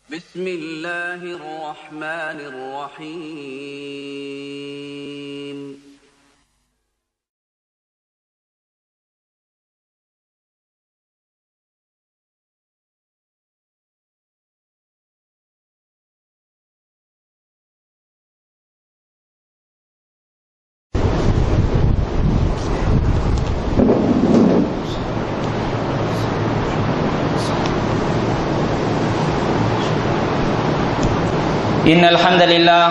بسم الله الرحمن الرحيم إن الحمد لله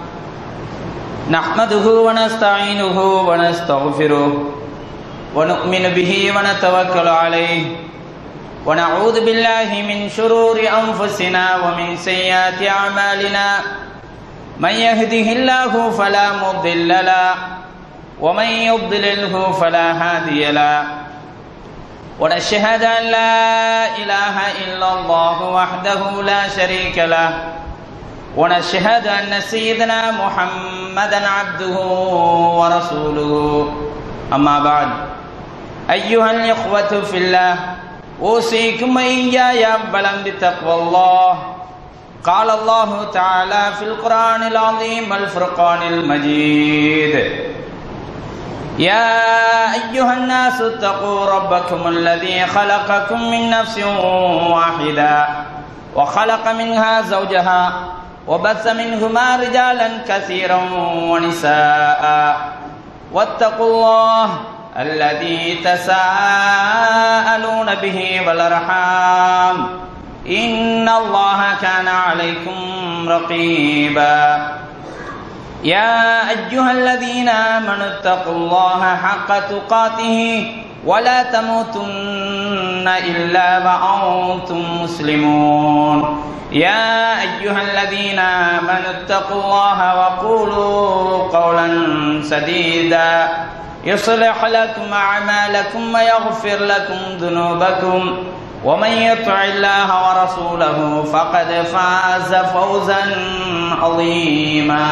نحمده ونستعينه ونستغفره ونؤمن به ونتوكل عليه ونعوذ بالله من شرور أنفسنا ومن سيئات أعمالنا من يهده الله فلا مضل له ومن يضلله فلا هادي له ونشهد أن لا إله إلا الله وحده لا شريك له ونشهد أن سيدنا محمدا عبده ورسوله أما بعد أيها الإخوة في الله أوصيكم وإياي أولا بتقوى الله قال الله تعالى في القرآن العظيم الفرقان المجيد يا أيها الناس اتقوا ربكم الذي خلقكم من نفس واحدة وخلق منها زوجها وبث منهما رجالا كثيرا ونساء واتقوا الله الذي تساءلون به والارحام ان الله كان عليكم رقيبا يا ايها الذين امنوا اتقوا الله حق تقاته ولا تموتن الا وانتم مسلمون يا أيها الذين آمنوا اتقوا الله وقولوا قولا سديدا يصلح لكم أعمالكم ويغفر لكم ذنوبكم ومن يطع الله ورسوله فقد فاز فوزا عظيما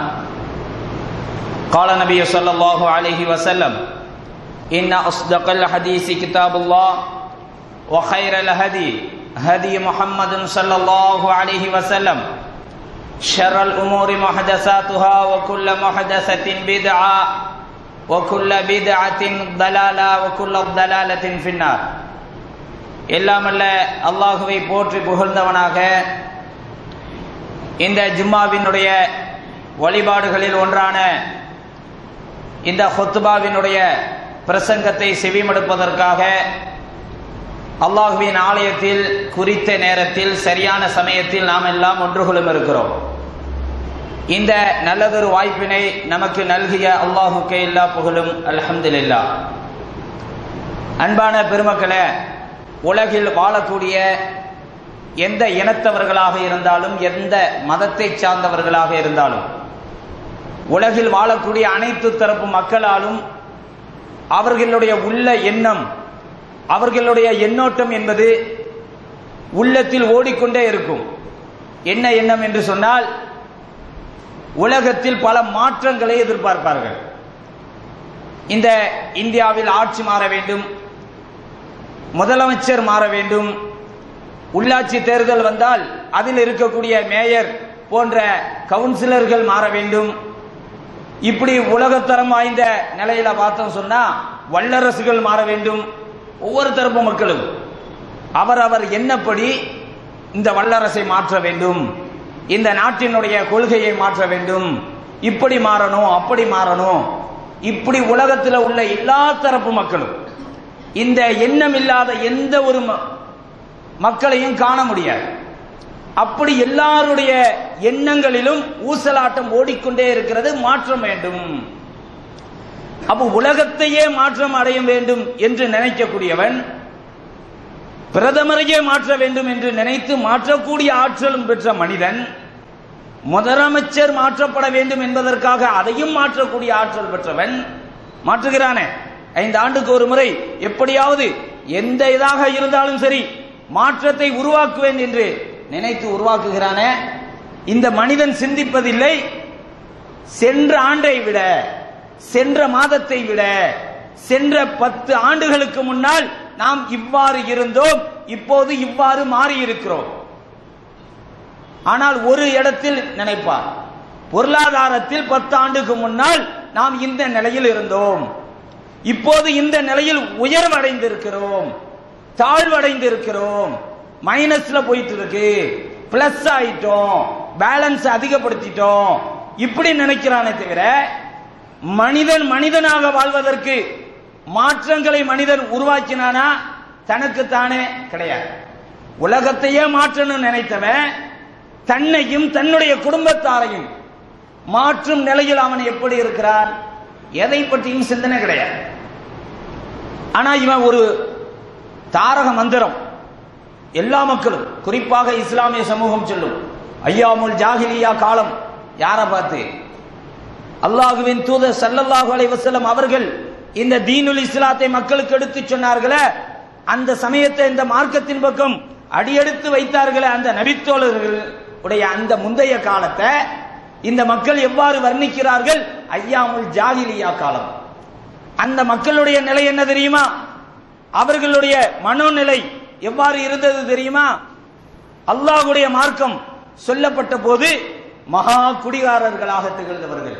قال النبي صلى الله عليه وسلم إن أصدق الحديث كتاب الله وخير الهدي هدي محمد صلى الله عليه وسلم شر الأمور محدثاتها وكل محدثة بدعة وكل بدعة ضلالة وكل ضلالة في النار எல்லாமல்ல அல்லாஹுவை போற்றி புகழ்ந்தவனாக இந்த ஜும்மாவினுடைய வழிபாடுகளில் ஒன்றான இந்த ஹொத்துபாவினுடைய பிரசங்கத்தை செவிமடுப்பதற்காக அல்லாஹுவின் ஆலயத்தில் குறித்த நேரத்தில் சரியான சமயத்தில் நாம் எல்லாம் ஒன்றுகளும் இருக்கிறோம் இந்த நல்லதொரு வாய்ப்பினை நமக்கு நல்கிய அல்லாஹுக்கே எல்லா புகழும் அல்ஹம்துலில்லா அன்பான பெருமக்களே உலகில் வாழக்கூடிய எந்த இனத்தவர்களாக இருந்தாலும் எந்த மதத்தை சார்ந்தவர்களாக இருந்தாலும் உலகில் வாழக்கூடிய அனைத்து தரப்பு மக்களாலும் அவர்களுடைய உள்ள எண்ணம் அவர்களுடைய எண்ணோட்டம் என்பது உள்ளத்தில் ஓடிக்கொண்டே இருக்கும் என்ன எண்ணம் என்று சொன்னால் உலகத்தில் பல மாற்றங்களை எதிர்பார்ப்பார்கள் இந்த இந்தியாவில் ஆட்சி மாற வேண்டும் முதலமைச்சர் மாற வேண்டும் உள்ளாட்சி தேர்தல் வந்தால் அதில் இருக்கக்கூடிய மேயர் போன்ற கவுன்சிலர்கள் மாற வேண்டும் இப்படி உலகத்தரம் வாய்ந்த நிலையில பார்த்தோம் சொன்னா வல்லரசுகள் மாற வேண்டும் ஒவ்வொரு தரப்பு மக்களும் அவரவர் எண்ணப்படி இந்த வல்லரசை மாற்ற வேண்டும் இந்த நாட்டினுடைய கொள்கையை மாற்ற வேண்டும் இப்படி மாறணும் அப்படி மாறணும் இப்படி உலகத்தில் உள்ள எல்லா தரப்பு மக்களும் இந்த எண்ணம் இல்லாத எந்த ஒரு மக்களையும் காண முடியாது அப்படி எல்லாருடைய எண்ணங்களிலும் ஊசலாட்டம் ஓடிக்கொண்டே இருக்கிறது மாற்றம் வேண்டும் அப்போ உலகத்தையே மாற்றம் அடைய வேண்டும் என்று நினைக்கக்கூடியவன் பிரதமரையே மாற்ற வேண்டும் என்று நினைத்து மாற்றக்கூடிய ஆற்றலும் பெற்ற மனிதன் முதலமைச்சர் மாற்றப்பட வேண்டும் என்பதற்காக அதையும் மாற்றக்கூடிய ஆற்றல் பெற்றவன் மாற்றுகிறானே ஐந்து ஆண்டுக்கு ஒரு முறை எப்படியாவது எந்த இதாக இருந்தாலும் சரி மாற்றத்தை உருவாக்குவேன் என்று நினைத்து உருவாக்குகிறானே இந்த மனிதன் சிந்திப்பதில்லை சென்ற ஆண்டை விட சென்ற மாதத்தை விட சென்ற பத்து ஆண்டுகளுக்கு முன்னால் நாம் இவ்வாறு இருந்தோம் இப்போது இவ்வாறு மாறி இருக்கிறோம் ஆனால் ஒரு இடத்தில் நினைப்பார் பொருளாதாரத்தில் பத்து ஆண்டுக்கு முன்னால் நாம் இந்த நிலையில் இருந்தோம் இப்போது இந்த நிலையில் உயர்வடைந்திருக்கிறோம் தாழ்வடைந்திருக்கிறோம் மைனஸ்ல போயிட்டு இருக்கு பிளஸ் ஆயிட்டோம் பேலன்ஸ் அதிகப்படுத்திட்டோம் இப்படி நினைக்கிறானே தவிர மனிதன் மனிதனாக வாழ்வதற்கு மாற்றங்களை மனிதன் உருவாக்கினானா தனக்கு தானே கிடையாது உலகத்தையே மாற்றணும்னு நினைத்தவன் தன்னையும் தன்னுடைய குடும்பத்தாரையும் மாற்றும் நிலையில் அவன் எப்படி இருக்கிறான் எதை பற்றியும் சிந்தனை கிடையாது ஆனா இவன் ஒரு தாரக மந்திரம் எல்லா மக்களும் குறிப்பாக இஸ்லாமிய சமூகம் சொல்லும் ஐயாமுல் ஜாகிலியா காலம் யாரை பார்த்து அல்லாஹுவின் தூதர் ஸல்லல்லாஹு அலைஹி வஸல்லம் அவர்கள் இந்த தீனுல் இஸ்லாத்தை மக்களுக்கு எடுத்து சொன்னார்களே அந்த சமயத்தை இந்த மார்க்கத்தின் பக்கம் அடியெடுத்து வைத்தார்களே அந்த நபித்தோழர்கள் உடைய அந்த முந்தைய காலத்தை இந்த மக்கள் எவ்வாறு வர்ணிக்கிறார்கள் ஐயாமுல் ஜாகிலியா காலம் அந்த மக்களுடைய நிலை என்ன தெரியுமா அவர்களுடைய மனோநிலை எவ்வாறு இருந்தது தெரியுமா அல்லாஹ்வுடைய மார்க்கம் சொல்லப்பட்ட போது மகா குடிகாரர்களாக திகழ்ந்தவர்கள்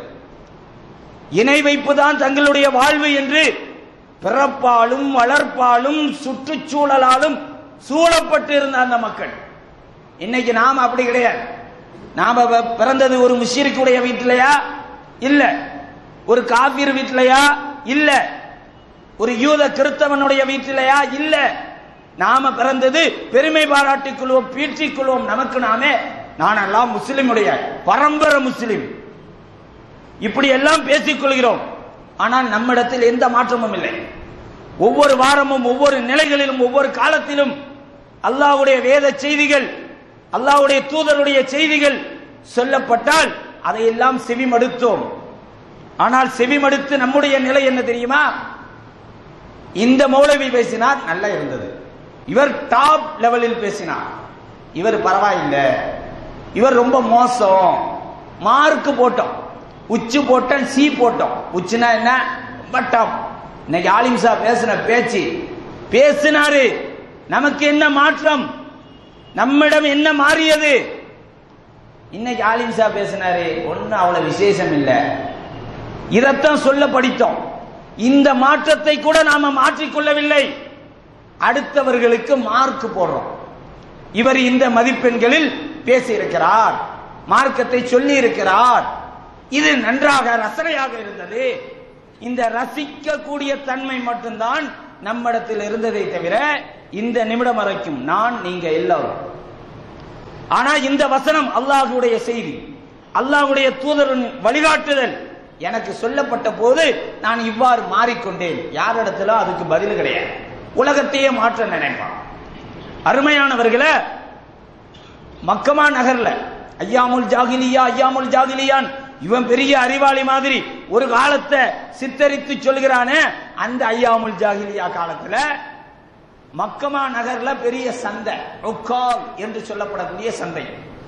இணை வைப்புதான் தங்களுடைய வாழ்வு என்று பிறப்பாலும் வளர்ப்பாலும் சுற்றுச்சூழலாலும் சூழப்பட்டு இருந்த அந்த மக்கள் இன்னைக்கு நாம் அப்படி கிடையாது நாம ப- பிறந்தது ஒரு முஷிரிக்குடைய வீட்டிலையா இல்ல ஒரு காபீர் வீட்டிலையா இல்ல ஒரு யூத கிறிஸ்தவனுடைய வீட்டிலையா இல்ல நாம பிறந்தது பெருமை பாராட்டிக் கொள்வோம் பீற்றிக் கொள்வோம் நமக்கு நாமே நானெல்லாம் முஸ்லிமுடைய பரம்பரை முஸ்லிம் இப்படி எல்லாம் பேசிக் கொள்கிறோம் ஆனால் நம்மிடத்தில் எந்த மாற்றமும் இல்லை ஒவ்வொரு வாரமும் ஒவ்வொரு நிலைகளிலும் ஒவ்வொரு காலத்திலும் அல்லாஹ்வுடைய வேத செய்திகள் அல்லாஹ்வுடைய தூதருடைய செய்திகள் சொல்லப்பட்டால் அதையெல்லாம் செவிமடுத்தோம் ஆனால் செவிமடுத்து நம்முடைய நிலை என்ன தெரியுமா இந்த மௌலவி பேசினார் நல்லா இருந்தது இவர் டாப் லெவலில் பேசினார் இவர் பரவாயில்லை இவர் ரொம்ப மோசம் மார்க் போட்டோம் உச்சு போட்டோம் சி போட்டோம் உச்சுனா என்ன ரொம்ப டாப் இன்னைக்கு ஆலிம் சார் பேசின பேச்சு பேசினாரு நமக்கு என்ன மாற்றம் நம்மிடம் என்ன மாறியது இன்னைக்கு ஆலிம் சார் பேசினாரு ஒன்னும் அவ்வளவு விசேஷம் இல்லை இதைத்தான் சொல்ல படித்தோம் இந்த மாற்றத்தை கூட நாம மாற்றிக்கொள்ளவில்லை அடுத்தவர்களுக்கு மார்க் போடுறோம் இவர் இந்த மதிப்பெண்களில் பேசியிருக்கிறார் மார்க்கத்தை சொல்லி இருக்கிறார் இது நன்றாக ரசனையாக இருந்தது இந்த ரசிக்கக்கூடிய தன்மை மட்டும்தான் நம்மிடத்தில் இருந்ததை தவிர இந்த நிமிடம் வரைக்கும் நான் நீங்க எல்லாரும் ஆனா இந்த வசனம் அல்லாஹ்வுடைய செய்தி அல்லாஹ்வுடைய தூதரின் வழிகாட்டுதல் எனக்கு சொல்லப்பட்ட போது நான் இவ்வாறு மாறிக்கொண்டேன் யாரிடத்துல அதுக்கு பதில் கிடையாது உலகத்தையே மாற்ற நினைப்பான் அருமையானவர்களே மக்கமா நகர்ல ஐயாமுல் ஜாகிலியா ஐயாமுல் ஜாகிலியான் இவன் பெரிய அறிவாளி மாதிரி ஒரு காலத்தை சித்தரித்து சொல்கிறானே அந்த ஐயாமுல் ஜாகிலியா காலத்துல மக்கமா நகர்ல பெரிய சந்தை உக்கால் என்று சொல்லப்படக்கூடிய சந்தை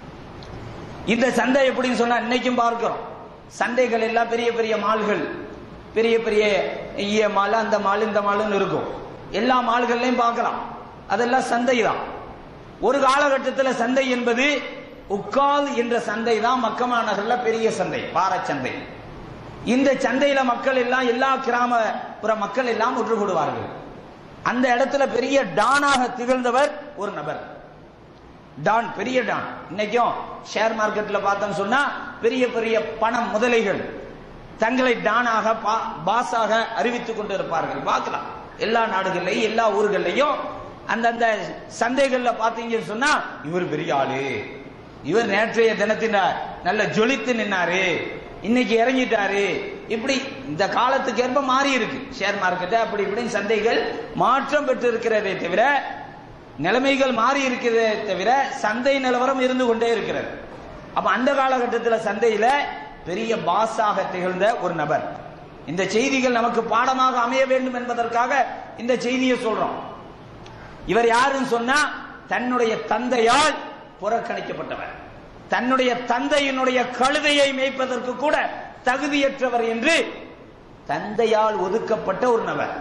இந்த சந்தை எப்படின்னு சொன்னா இன்னைக்கும் பார்க்கிறோம் சந்தைகள் எல்லாம் பெரிய பெரிய மால்கள் பெரிய பெரிய ஈய மால் அந்த மால் இந்த மால்னு இருக்கும் எல்லா மால்கள்லையும் பார்க்கலாம் அதெல்லாம் சந்தை தான் ஒரு காலகட்டத்தில் சந்தை என்பது உக்கால் என்ற சந்தை தான் மக்கமா நகர்ல பெரிய சந்தை பாரச்சந்தை இந்த சந்தையில மக்கள் எல்லாம் எல்லா கிராமப்புற மக்கள் எல்லாம் ஒன்று கூடுவார்கள் அந்த இடத்துல பெரிய டானாக திகழ்ந்தவர் ஒரு நபர் டான் பெரிய டான் இன்னைக்கும் ஷேர் மார்க்கெட்ல பார்த்தோம்னு சொன்னா பெரிய பெரிய பணம் முதலைகள் தங்களை டானாக பா- பாஸாக அறிவித்துக் கொண்டு இருப்பார்கள் பார்க்கலாம் எல்லா நாடுகள்லையும் எல்லா ஊர்கள்லையும் அந்தந்த சந்தைகள்ல பாத்தீங்கன்னு சொன்னா இவர் பெரிய ஆளு இவர் நேற்றைய தினத்தின் நல்ல ஜொலித்து நின்னாரு இன்னைக்கு இறங்கிட்டாரு இப்படி இந்த காலத்துக்கு ஏற்ப மாறி இருக்கு ஷேர் மார்க்கெட் அப்படி இப்படின்னு சந்தைகள் மாற்றம் பெற்று இருக்கிறதே தவிர நிலைமைகள் மாறி இருக்கிறதே தவிர சந்தை நிலவரம் இருந்து கொண்டே இருக்கிறது அப்ப அந்த காலகட்டத்தில் சந்தையில பெரிய பாஸாக திகழ்ந்த ஒரு நபர் இந்த செய்திகள் நமக்கு பாடமாக அமைய வேண்டும் என்பதற்காக இந்த செய்தியை சொல்றோம் இவர் யாருன்னு சொன்னா தன்னுடைய தந்தையால் புறக்கணிக்கப்பட்டவர் தன்னுடைய தந்தையினுடைய கழுதையை மேய்ப்பதற்கு கூட தகுதியற்றவர் என்று தந்தையால் ஒதுக்கப்பட்ட ஒரு நபர்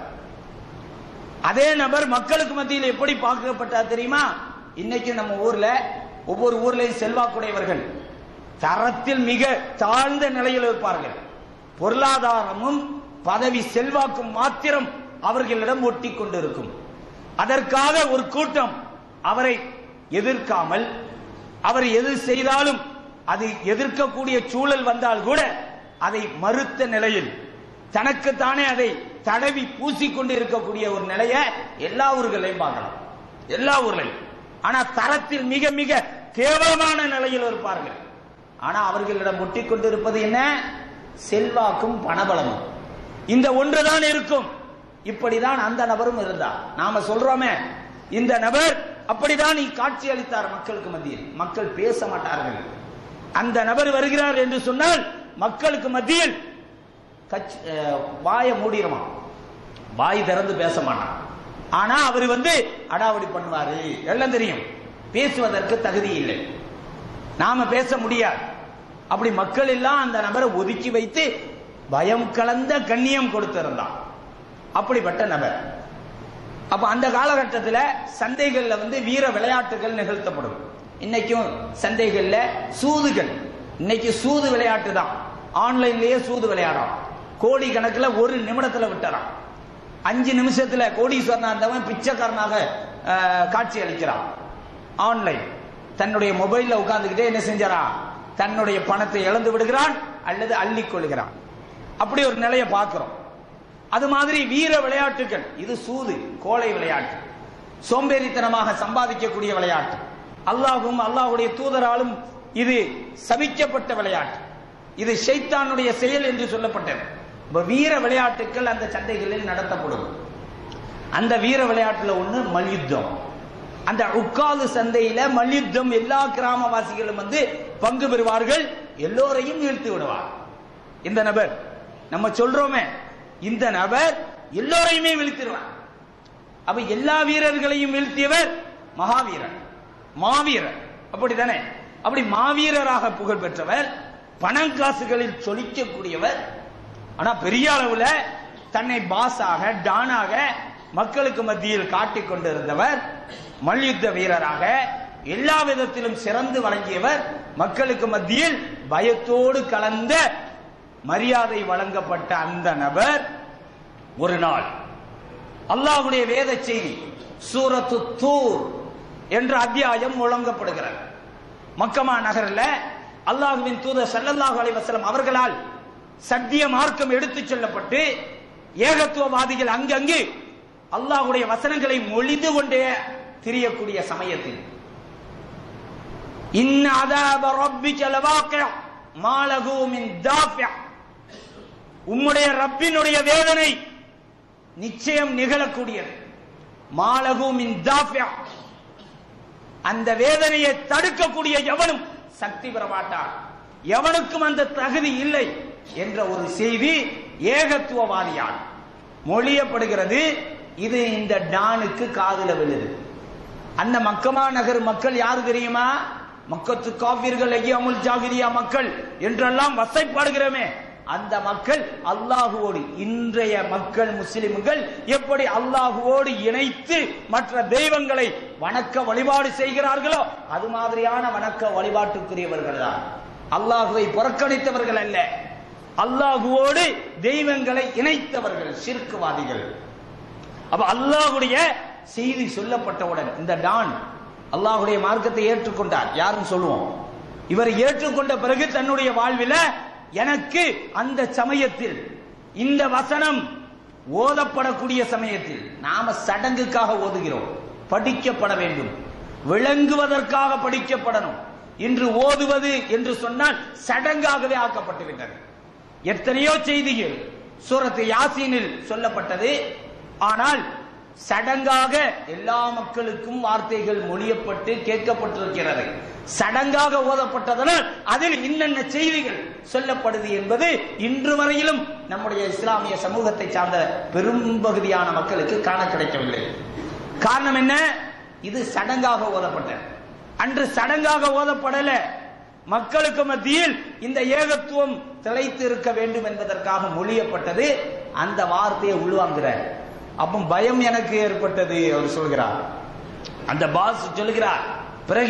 அதே நபர் மக்களுக்கு மத்தியில் எப்படி பார்க்கப்பட்டார் தெரியுமா இன்னைக்கு நம்ம ஊர்ல ஒவ்வொரு ஊர்லயும் செல்வாக்குடையவர்கள் தரத்தில் மிக தாழ்ந்த நிலையில் இருப்பார்கள் பொருளாதாரமும் பதவி செல்வாக்கும் மாத்திரம் அவர்களிடம் ஒட்டி கொண்டிருக்கும் அதற்காக ஒரு கூட்டம் அவரை எதிர்க்காமல் அவர் எது செய்தாலும் அது எதிர்க்கக்கூடிய சூழல் வந்தால் கூட அதை மறுத்த நிலையில் தனக்குத்தானே அதை தடவி பூசிக்கொண்டு இருக்கக்கூடிய ஒரு நிலையை எல்லா ஊர்களையும் பார்க்கலாம் எல்லா ஊர்லையும் ஆனா தரத்தில் மிக மிக கேவலமான நிலையில் இருப்பார்கள் ஆனா அவர்களிடம் ஒட்டி கொண்டிருப்பது என்ன செல்வாக்கும் பணபலமும் இந்த ஒன்றுதான் இருக்கும் இப்படிதான் அந்த நபரும் இருந்தார் நாம சொல்றோமே இந்த நபர் அப்படிதான் காட்சி அளித்தார் மக்களுக்கு மத்தியில் மக்கள் பேச மாட்டார்கள் அந்த நபர் வருகிறார் என்று சொன்னால் மக்களுக்கு மத்தியில் கட்சி அஹ், வாயை மூடிடுமா வாய் திறந்து பேச மாட்டான் ஆனா அவர் வந்து அடாவடி பண்ணுவாரு எல்லாம் தெரியும் பேசுவதற்கு தகுதி இல்லை நாம பேச முடியாது அப்படி மக்கள் எல்லாம் அந்த நபரை ஒதுக்கி வைத்து பயம் கலந்த கண்ணியம் கொடுத்திருந்தான் அப்படிப்பட்ட நபர் அப்ப அந்த காலகட்டத்தில் சந்தைகள்ல வந்து வீர விளையாட்டுகள் நிகழ்த்தப்படும் இன்னைக்கும் சந்தைகள்ல சூதுகள் இன்னைக்கு சூது விளையாட்டு தான் ஆன்லைன்லயே சூது விளையாடுறான் கோடி கணக்குல ஒரு நிமிடத்துல விட்டுறான் அஞ்சு நிமிஷத்துல கோடீஸ்வரனா இருந்தவன் பிச்சைக்காரனாக அஹ், காட்சி அளிக்கிறான் ஆன்லைன் தன்னுடைய மொபைல்ல உட்கார்ந்துகிட்டே என்ன செஞ்சாரான் தன்னுடைய பணத்தை இழந்து விடுகிறான் அல்லது அள்ளிக் கொள்கிறான் அப்படி ஒரு நிலையை பார்க்கிறோம் அது மாதிரி வீர விளையாட்டுகள் இது சூது கோழை விளையாட்டு சோம்பேறித்தனமாக சம்பாதிக்கக்கூடிய விளையாட்டு அல்லாஹும் அல்லாஹுடைய தூதராலும் இது சபிக்கப்பட்ட விளையாட்டு இது ஷைத்தானுடைய செயல் என்று சொல்லப்பட்டது இப்ப வீர விளையாட்டுகள் அந்த சந்தைகளில் நடத்தப்படும் அந்த வீர விளையாட்டுல ஒண்ணு மல்யுத்தம் அந்த உட்காது சந்தையில மல்யுத்தம் எல்லா கிராமவாசிகளும் வந்து பங்கு பெறுவார்கள் எல்லோரையும் வீழ்த்தி விடுவார் இந்த நபர் நம்ம சொல்றோமே இந்த நபர் எல்லோரையுமே வீழ்த்திடுவார் அப்ப எல்லா வீரர்களையும் வீழ்த்தியவர் மகாவீரர் மாவீரர் அப்படித்தானே அப்படி மாவீரராக புகழ் பெற்றவர் பணம் காசுகளில் சொலிக்கக்கூடியவர் ஆனா பெரிய அளவுல தன்னை பாஸாக டானாக மக்களுக்கு மத்தியில் காட்டிக் கொண்டிருந்தவர் மல்யுத்த வீரராக எல்லா விதத்திலும் சிறந்து வழங்கியவர் மக்களுக்கு மத்தியில் பயத்தோடு கலந்த மரியாதை வழங்கப்பட்ட அந்த நபர் ஒரு நாள் அல்லாஹ்வுடைய வேத செய்தி சூரத்து தூர் என்ற அத்தியாயம் முழங்கப்படுகிறது மக்கமா நகரில் அல்லாஹுவின் தூதர் ஸல்லல்லாஹு அலைஹி வஸல்லம் அவர்களால் சத்திய மார்க்கம் எடுத்துச் செல்லப்பட்டு ஏகத்துவவாதிகள் அங்கங்கு அல்லாஹ்வுடைய வசனங்களை மொழிந்து கொண்டே திரியக்கூடிய சமயத்தில் இன் அதாப ரப்பிக லவாக்கிய மாலகு மின் தாஃபிய உம்முடைய ரப்பினுடைய வேதனை நிச்சயம் நிகழக்கூடியது மாலகு மின் தாஃபிய அந்த வேதனையை தடுக்கக்கூடிய எவனும் சக்தி பெற மாட்டான் எவனுக்கும் அந்த தகுதி இல்லை என்ற ஒரு செய்தி ஏகத்துவவாதியால் மொழியப்படுகிறது இது இந்த டானுக்கு காதுல விழுது அந்த மக்கமா நகர் மக்கள் யாரு தெரியுமா மக்கத்து காவிர்கள் ஐயாமுல் ஜாகிரியா மக்கள் என்றெல்லாம் வசைப்பாடுகிறோமே அந்த மக்கள் அல்லாஹுவோடு இன்றைய மக்கள் முஸ்லிம்கள் எப்படி அல்லாஹுவோடு இணைத்து மற்ற தெய்வங்களை வணக்க வழிபாடு செய்கிறார்களோ அது மாதிரியான வணக்க வழிபாட்டுக்குரியவர்கள் தான் அல்லாஹுவை புறக்கணித்தவர்கள் அல்ல அல்லாஹுவோடு தெய்வங்களை இணைத்தவர்கள் சிறுக்குவாதிகள் அப்ப அல்லாஹுடைய செய்தி சொல்லப்பட்டவுடன் இந்த டான் அல்லாஹுடைய மார்க்கத்தை ஏற்றுக்கொண்டார் யாரும் சொல்லுவோம் இவர் ஏற்றுக்கொண்ட பிறகு தன்னுடைய வாழ்வில எனக்கு அந்த சமயத்தில் இந்த வசனம் ஓதப்படக்கூடிய சமயத்தில் நாம சடங்குக்காக ஓதுகிறோம் படிக்கப்பட வேண்டும் விளங்குவதற்காக படிக்கப்படணும் இன்று ஓதுவது என்று சொன்னால் சடங்காகவே ஆக்கப்பட்டு விட்டது எத்தனையோ செய்திகள் சூரத்து யாசீனில் சொல்லப்பட்டது ஆனால் சடங்காக எல்லா மக்களுக்கும் வார்த்தைகள் மொழியப்பட்டு கேட்கப்பட்டிருக்கிறது சடங்காக ஓதப்பட்டதனால் அதில் இன்னென்ன செய்திகள் சொல்லப்படுது என்பது இன்று வரையிலும் நம்முடைய இஸ்லாமிய சமூகத்தை சார்ந்த பெரும்பகுதியான மக்களுக்கு காண கிடைக்கவில்லை காரணம் என்ன இது சடங்காக ஓதப்பட்டது அன்று சடங்காக ஓதப்படல மக்களுக்கு மத்தியில் இந்த ஏகத்துவம் திளைத்து இருக்க வேண்டும் என்பதற்காக மொழியப்பட்டது அந்த வார்த்தையை உள்வாங்குற அப்போ பயம் எனக்கு ஏற்பட்டது அவர் சொல்கிறார் அந்த பாஸ் சொல்லுகிறார் பிறகு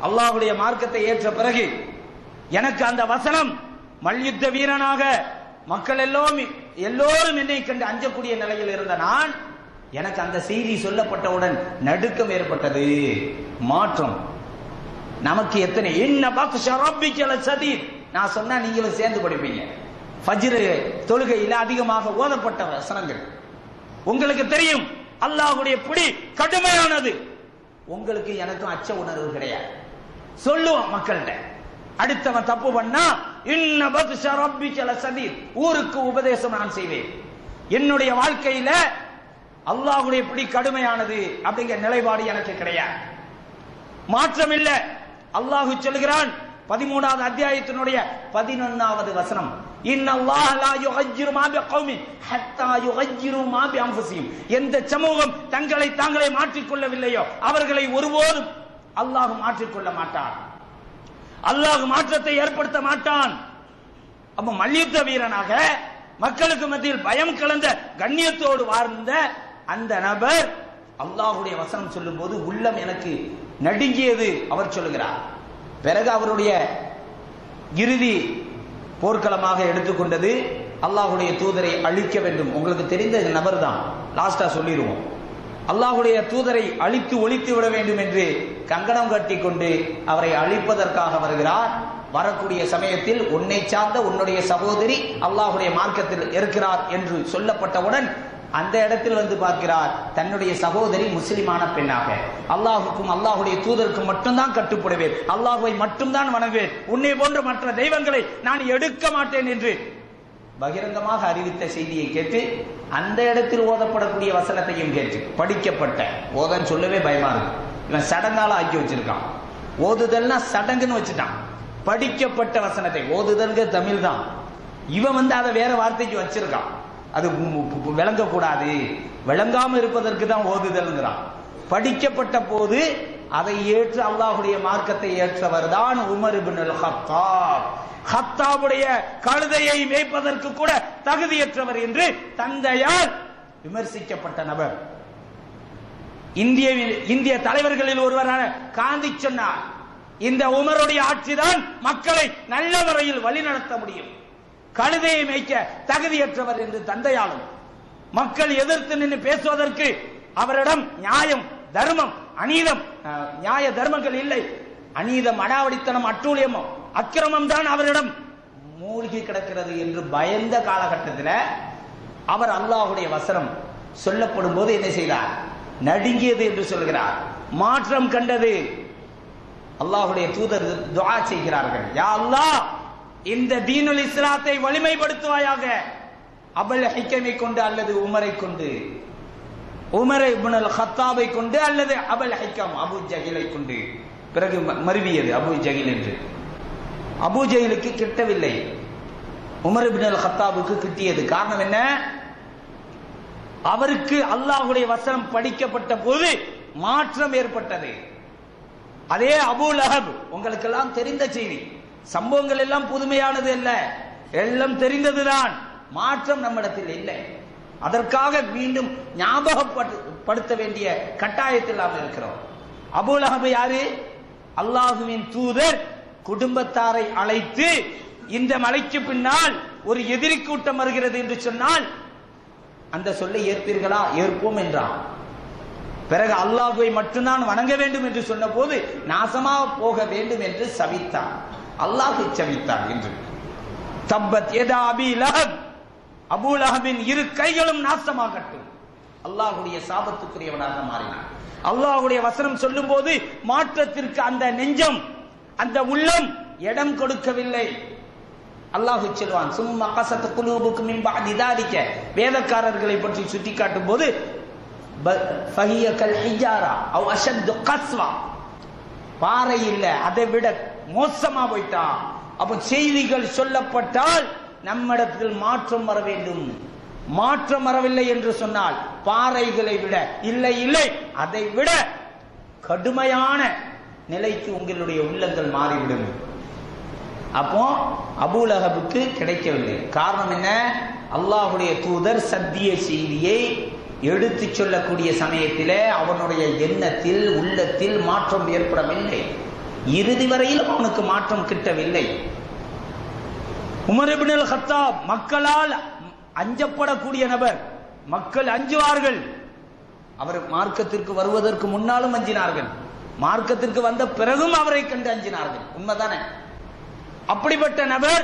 அல்லாஹ்வுடைய மார்க்கத்தை ஏற்ற பிறகு எனக்கு அந்த வசனம் மல்யுத்த வீரனாக மக்கள் எல்லோரும் எல்லோரும் என்னை கண்டு அஞ்சக்கூடிய நிலையில் இருந்த நான் எனக்கு அந்த செய்தி சொல்லப்பட்டவுடன் நடுக்கம் ஏற்பட்டது மாற்றம் நமக்கு எத்தனை என்ன பாக்கு ரப்பிக்கல சதீர் நான் சொன்னா நீங்களும் சேர்ந்து படிப்பீங்க ஃபஜ்ரு தொழுகையில் அதிகமாக ஓதப்பட்ட வசனங்கள் உங்களுக்கு தெரியும் அல்லாஹ்வுடைய பிடி கடுமையானது உங்களுக்கு எனக்கும் அச்ச உணர்வு கிடையாது சொல்லுவோம் மக்கள்கிட்ட அடுத்தவன் தப்பு பண்ணா இன்ன பத்ஷ ரப்பிக்கல சதீர் ஊருக்கு உபதேசம் நான் செய்வேன் என்னுடைய வாழ்க்கையில அல்லாஹ்வுடைய பிடி கடுமையானது அப்படிங்கிற நிலைப்பாடு எனக்கு கிடையாது மாற்றம் இல்ல அல்லாஹு சொல்கிறான் பதிமூணாவது அத்தியாயத்தினுடைய பதினொன்னாவது வசனம் இன்னல்லாஹ லா யுகஜ்ஜிரு மா பிகௌமின் ஹத்தா யுகஜ்ஜிரு மா பிஅன்ஃபுசிஹிம் எந்த சமூகம் தங்களை தாங்களே மாற்றிக்கொள்ளவில்லையோ அவர்களை ஒருபோதும் அல்லாஹ் மாற்றிக்கொள்ள மாட்டான் அல்லாஹ் மாற்றத்தை ஏற்படுத்த மாட்டான் அப்ப மல்யுத்த வீரனாக மக்களுக்கு மத்தியில் பயம் கலந்த கண்ணியத்தோடு வாழ்ந்த அந்த நபர் அல்லாஹ்வுடைய வசனம் சொல்லும்போது உள்ளம் எனக்கு நடுங்கியது அவர் சொல்லுகிறார் பிறகு அவருடைய இறுதி போர்க்களமாக எடுத்துக்கொண்டது அல்லாஹ்வுடைய தூதரை அழிக்க வேண்டும் உங்களுக்கு தெரிந்த நபர் தான் லாஸ்டா சொல்லிடுவோம் அல்லாஹ்வுடைய தூதரை அழித்து ஒழித்து விட வேண்டும் என்று கங்கணம் கட்டி கொண்டு அவரை அழிப்பதற்காக வருகிறார் வரக்கூடிய சமயத்தில் உன்னை சார்ந்த உன்னுடைய சகோதரி அல்லாஹ்வுடைய மார்க்கத்தில் இருக்கிறார் என்று சொல்லப்பட்டவுடன் அந்த இடத்தில் வந்து பார்க்கிறார் தன்னுடைய சகோதரி முஸ்லிமான பெண்ணாக அல்லாஹுக்கும் அல்லாஹுடைய தூதருக்கும் மட்டும்தான் கட்டுப்படுவேன் அல்லாஹுவை மட்டும்தான் வணங்குவேன் உன்னை போன்ற மற்ற தெய்வங்களை நான் எடுக்க மாட்டேன் என்று பகிரங்கமாக அறிவித்த செய்தியை கேட்டு அந்த இடத்தில் ஓதப்படக்கூடிய வசனத்தையும் கேட்டு படிக்கப்பட்ட ஓதன்னு சொல்லவே பயமா இருக்கு இவன் சடங்கால ஆக்கி வச்சிருக்கான் ஓதுதல்னா சடங்குன்னு வச்சுட்டான் படிக்கப்பட்ட வசனத்தை ஓதுதல்ங்க தமிழ் தான் இவன் வந்து அதை வேற வார்த்தைக்கு வச்சிருக்கான் அது மு- மு- விளங்கக்கூடாது விளங்காம இருப்பதற்கு தான் ஓதுதல்ங்கிறான் படிக்கப்பட்ட போது அதை ஏற்று அல்லாஹுடைய மார்க்கத்தை ஏற்றவர் தான் உமர் இப்னு அல் ஹத்தாப் ஹத்தாபுடைய கழுதையை மேய்ப்பதற்கு கூட தகுதியற்றவர் என்று தந்தையால் விமர்சிக்கப்பட்ட நபர் இந்தியாவில் இந்திய தலைவர்களில் ஒருவரான காந்தி சொன்னார் இந்த உமருடைய ஆட்சிதான் மக்களை நல்ல முறையில் வழிநடத்த முடியும் கழுதையை மேய்க்க தகுதியற்றவர் என்று தந்தையாலும் மக்கள் எதிர்த்து நின்று பேசுவதற்கு அவரிடம் நியாயம் தர்மம் அநீதம் அஹ், நியாய தர்மங்கள் இல்லை அநீதம் அடாவடித்தனம் அட்டூழியம் அக்கிரமம் தான் அவரிடம் மூழ்கி கிடக்கிறது என்று பயந்த காலகட்டத்தில் அவர் அல்லாஹ்வுடைய வசனம் சொல்லப்படும் போது என்ன செய்தார் நடுங்கியது என்று சொல்கிறார் மாற்றம் கண்டது அல்லாஹ்வுடைய தூதர் துஆ செய்கிறார்கள் யா அல்லாஹ் இந்த தீனுல் இஸ்லாத்தை வலிமைப்படுத்துவாயாக அபல் ஹிக்கமை கொண்டு அல்லது உமரை கொண்டு உமரை இப்னுல் ஹத்தாபை கொண்டு அல்லது அபல் ஹிக்கம் அபு ஜஹிலை கொண்டு பிறகு ம- மருவியது அபு ஜஹில் என்று அபு ஜஹிலுக்கு கிட்டவில்லை உமர் இப்னுல் ஹத்தாபுக்கு கிட்டியது காரணம் என்ன அவருக்கு அல்லாஹ்வுடைய வசனம் படிக்கப்பட்ட போது மாற்றம் ஏற்பட்டது அதே அபூ லஹப் உங்களுக்கெல்லாம் தெரிந்த செய்தி சம்பவங்கள் எல்லாம் புதுமையானது அல்ல எல்லாம் தெரிந்ததுதான் மாற்றம் நம்மிடத்தில் இல்லை அதற்காக மீண்டும் ஞாபகப்படுத்த வேண்டிய கட்டாயத்தில் நாம் இருக்கிறோம் அபூ லஹப் யாரு அல்லாஹுவின் தூதர் குடும்பத்தாரை அழைத்து இந்த மலைக்கு பின்னால் ஒரு எதிரி கூட்டம் வருகிறது என்று சொன்னால் அந்த சொல்லை ஏற்பீர்களா ஏற்போம் என்றான் பிறகு அல்லாஹுவை மட்டும்தான் வணங்க வேண்டும் என்று சொன்னபோது நாசமா போக வேண்டும் என்று சபித்தான் அல்லாஹை சபித்தான் என்று தப்பத் எதா அபி லஹப் அபூ லஹபின் இரு கைகளும் நாசமாகட்டும் அல்லாஹுடைய சாபத்துக்குரியவனாக மாறினான் அல்லாஹுடைய வசனம் சொல்லும்போது மாற்றத்திற்கு அந்த நெஞ்சம் அந்த உள்ளம் இடம் கொடுக்கவில்லை அல்லாஹு சொல்வான் சும்மா கசத்து குலூபுக்கு மின்பா நிதாரிக்க வேதக்காரர்களை பற்றி சுட்டி காட்டும் போது ப- ஃபஹிய கல் ஹிஜாரா அவ் அஷத்து கஸ்வா பாறை இல்ல அதை விட மோசமா போயிட்டான் அப்ப செய்திகள் சொல்லப்பட்டால் நம்மிடத்தில் மாற்றம் வர வேண்டும் மாற்றம் வரவில்லை என்று சொன்ல் பாறைகளை விட இல்லை இல்லை அதை விட கடுமையான நிலைக்கு உங்களுடைய உள்ளங்கள் மாறிவிடும் அப்போ அபூலகபுக்கு கிடைக்கவில்லை காரணம் என்ன அல்லாஹுடைய தூதர் சத்திய செய்தியை எடுத்து சொல்லக்கூடிய சமயத்திலே அவனுடைய எண்ணத்தில் உள்ளத்தில் மாற்றம் ஏற்படவில்லை இறுதி வரையிலும் அவனுக்கு மாற்றம் கிட்டவில்லை உமர் இப்னுல் ஹத்தாப் மக்களால் அஞ்சப்படக்கூடிய நபர் மக்கள் அஞ்சுவார்கள் அவர் மார்க்கத்திற்கு வருவதற்கு முன்னாலும் அஞ்சினார்கள் மார்க்கத்திற்கு வந்த பிறகும் அவரை கண்டு அஞ்சினார்கள் உண்மைதானே அப்படிப்பட்ட நபர்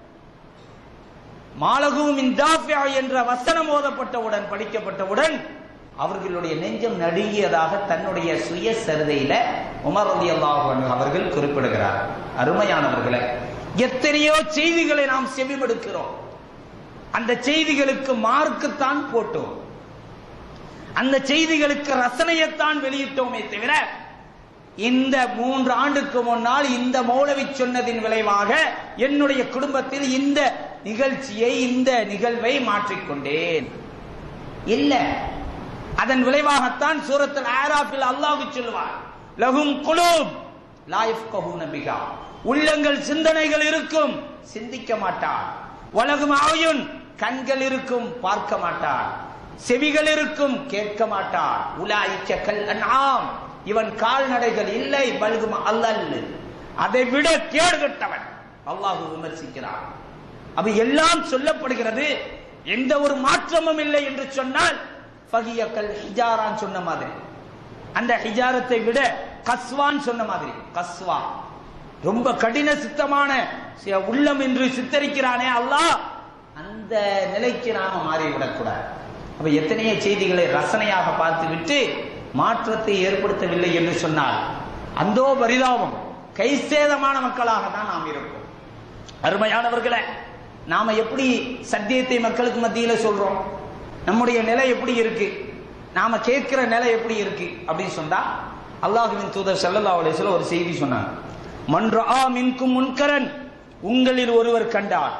மாலகும் இந்தாஃபியா என்ற வசனம் ஓதப்பட்டவுடன் படிக்கப்பட்டவுடன் அவர்களுடைய நெஞ்சம் நடுங்கியதாக தன்னுடைய சுய சரிதையில உமர் ரலியல்லாஹு அன்ஹு அவர்கள் குறிப்பிடுகிறார் அருமையானவர்களே எத்தனையோ செய்திகளை நாம் செவிமடுக்கிறோம் அந்த செய்திகளுக்கு மார்க்குத்தான் போட்டோம் அந்த செய்திகளுக்கு ரசனையத்தான் வெளியிட்டோமே தவிர இந்த மூன்று ஆண்டுக்கு முன்னால் இந்த மௌலவி சொன்னதின் விளைவாக என்னுடைய குடும்பத்தில் இந்த நிகழ்ச்சியை இந்த நிகழ்வை மாற்றிக்கொண்டேன் இல்ல அதன் விளைவாகத்தான் சூரத்தில் ஆராஃபில் அல்லாஹ் சொல்லுவார் லகும் குலூப் லா யஃப்கஹூன பிஹா உள்ளங்கள் சிந்தனைகள் இருக்கும் சிந்திக்க மாட்டார் வலகும் ஆயுன் கண்கள் இருக்கும் பார்க்க மாட்டார் செவிகள் இருக்கும் கேட்க மாட்டார் உலாய்க்க கல் அன்ஆம் இவன் கால்நடைகள் இல்லை பல்கும் அல்லல் அதை விட கேடுகட்டவன் அல்லாஹ் விமர்சிக்கிறான் அப்ப எல்லாம் சொல்லப்படுகிறது எந்த ஒரு மாற்றமும் இல்லை என்று சொன்னால் ஃபகியக்கல் ஹிஜாரான் சொன்ன மாதிரி அந்த ஹிஜாரத்தை விட கஸ்வான் சொன்ன மாதிரி கஸ்வா ரொம்ப கடின சித்தமான சி- உள்ளம் என்று சித்தரிக்கிறானே அல்லாஹ் அந்த நிலைக்கு நாம மாறிவிடக்கூடாது அப்ப எத்தனையோ செய்திகளை ரசனையாக பார்த்துவிட்டு மாற்றத்தை ஏற்படுத்தவில்லை என்று சொன்னால் அந்தோ பரிதாபம் கைசேதமான மக்களாக தான் நாம் இருப்போம் அருமையானவர்களே நாம எப்படி சத்தியத்தை மக்களுக்கு மத்தியில சொல்றோம் நம்முடைய நிலை எப்படி இருக்கு நாம கேட்கிற நிலை எப்படி இருக்கு அப்படின்னு சொன்னா அல்லாஹுவின் தூதர் ஸல்லல்லாஹு அலைஹி வஸல்லம் ஒரு செய்தி சொன்னாங்க மன்றா மின்கும் முன்கரன் உங்களில் ஒருவர் கண்டார்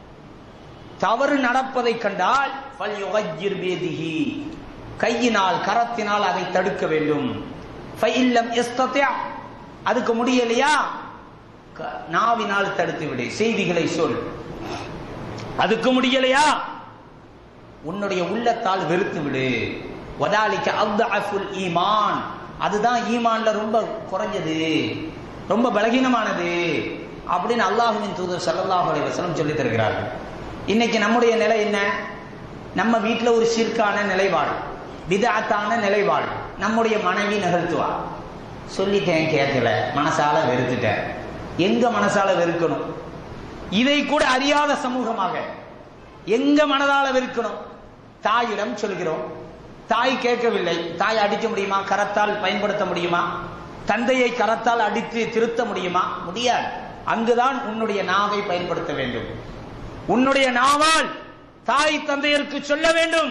தவறு நடப்பதை கண்டால் ஃபல்யுகய்யிர் பியதிஹி. கையினால் கரத்தினால் அதை தடுக்க வேண்டும் ஃபைல்லம் யஸ்தத்யா. அதுக்கு முடியலையா க- நாவினால் தடுத்து விடு செய்திகளை சொல் அதுக்கு முடியலையா உன்னுடைய உள்ளத்தால் வெறுத்து விடு வதாலிக்க அஃபுல் ஈமான் அதுதான் ஈமான்ல ரொம்ப குறைஞ்சது ரொம்ப பலகீனமானது அப்படின்னு அல்லாஹுவின் தூதர் ஸல்லல்லாஹு அலைஹி வஸல்லம் சொல்லி தருகிறார்கள் இன்னைக்கு நம்முடைய நிலை என்ன நம்ம வீட்டில் ஒரு சிற்கான நிலைப்பாடு பிதாத்தான நிலைப்பாடு நம்முடைய மனைவி நிகழ்த்துவா சொல்லிட்டேன் கேட்கல மனசால வெறுத்துட்டேன் எங்க மனசால வெறுக்கணும் இதை கூட அறியாத சமூகமாக எங்க மனதால வெறுக்கணும் தாயிடம் சொல்கிறோம் தாய் கேட்கவில்லை தாய் அடிக்க முடியுமா கரத்தால் பயன்படுத்த முடியுமா தந்தையை கரத்தால் அடித்து திருத்த முடியுமா முடியாது அங்குதான் உன்னுடைய நாவை பயன்படுத்த வேண்டும் உன்னுடைய நாவால் தாய் தந்தையருக்கு சொல்ல வேண்டும்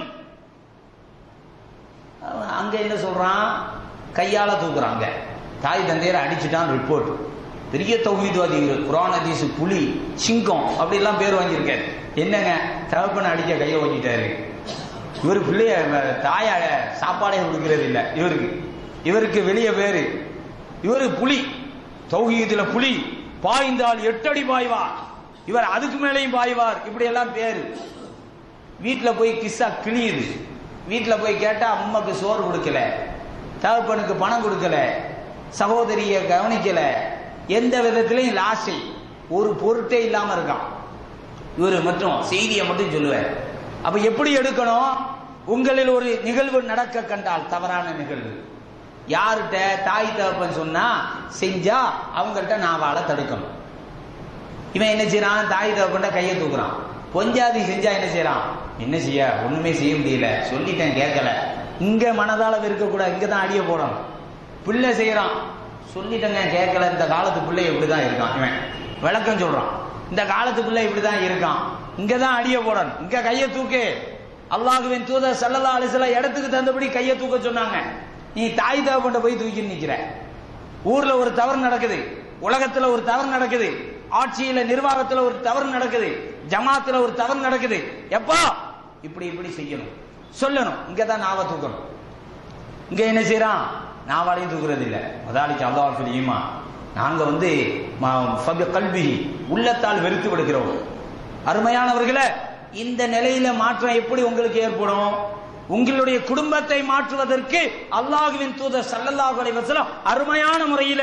அவன் அங்க என்ன சொல்றான் கையால தூக்குறாங்க தாய் தந்தையரை அடிச்சுட்டான் ரிப்போர்ட் பெரிய தௌஹீத்வாதி இவர் குரான் ஹதீஸ் புலி சிங்கம் அப்படிலாம் பேர் வாங்கியிருக்காரு என்னங்க தகப்பனை அடிக்க கையை ஓட்டிட்டாரு இவர் பிள்ளைய வ- தாய சாப்பாடே கொடுக்கிறது இல்ல இவருக்கு இவருக்கு வெளியே பேரு இவரு புலி தௌஹீதுல புலி பாய்ந்தால் எட்டடி பாய்வார் இவர் அதுக்கு மேலேயும் பாய்வார் இப்படி எல்லாம் பேரு வீட்டுல போய் கிஸ்ஸா கிழியுது வீட்டுல போய் கேட்டா அம்மாக்கு சோறு கொடுக்கல தகப்பனுக்கு பணம் கொடுக்கல சகோதரிய கவனிக்கல எந்த விதத்திலையும் லாஸை ஒரு பொருட்டே இல்லாம இருக்கான் இவரு மட்டும் செய்தியை மட்டும் சொல்லுவார் அப்ப எப்படி எடுக்கணும் உங்களில் ஒரு நிகழ்வு நடக்க கண்டால் தவறான நிகழ்வு யார்கிட்ட தாய் தகப்பன் சொன்னா செஞ்சா அவங்கள்ட்ட நாவால தடுக்கணும் இவன் என்ன செய்யறான் தாய் தகப்பன்ட்ட கையை தூக்குறான் பொஞ்சாதி செஞ்சா என்ன செய்யறான் என்ன செய்ய ஒண்ணுமே செய்ய முடியல சொல்லிட்டேன் கேட்கல இங்க மனதால இருக்கக்கூடாது இங்க தான் அடிய போடணும் பிள்ளை செய்யறான் சொல்லிட்டேங்க கேட்கல இந்த காலத்து பிள்ளை இப்படிதான் இருக்கான் இவன் விளக்கம் சொல்றான் இந்த காலத்து பிள்ளை இப்படிதான் இருக்கான் இங்க தான் அடிய போடணும் இங்க கையை தூக்கு அல்லாஹுவின் தூதர் சல்லல்லா அலிசல்லா இடத்துக்கு தந்தபடி கையை தூக்க சொன்னாங்க நீ தாய் தகப்பன்ட்ட போய் தூக்கி நிக்கிற ஊர்ல ஒரு தவறு நடக்குது உலகத்துல ஒரு தவறு நடக்குது ஆட்சியில நிர்வாகத்துல ஒரு தவறு நடக்குது ஜமாத்துல ஒரு தவறு நடக்குது எப்பா இப்படி இப்படி செய்யணும் சொல்லணும் இங்க தான் நாவ தூக்கணும் இங்க என்ன செய்யறான் நாவாலையும் தூக்குறது இல்ல முதலாளிக்கு அல்லாஹ் ஈமா நாங்க வந்து ம- ஃபபி கல்வி உள்ளத்தால் வெறுத்து விடுகிறோம் அருமையானவர்களே இந்த நிலையில மாற்றம் எப்படி உங்களுக்கு ஏற்படும் உங்களுடைய குடும்பத்தை மாற்றுவதற்கு அல்லாஹுவின் தூதர் ஸல்லல்லாஹு அலைஹி வஸல்லம் அருமையான முறையில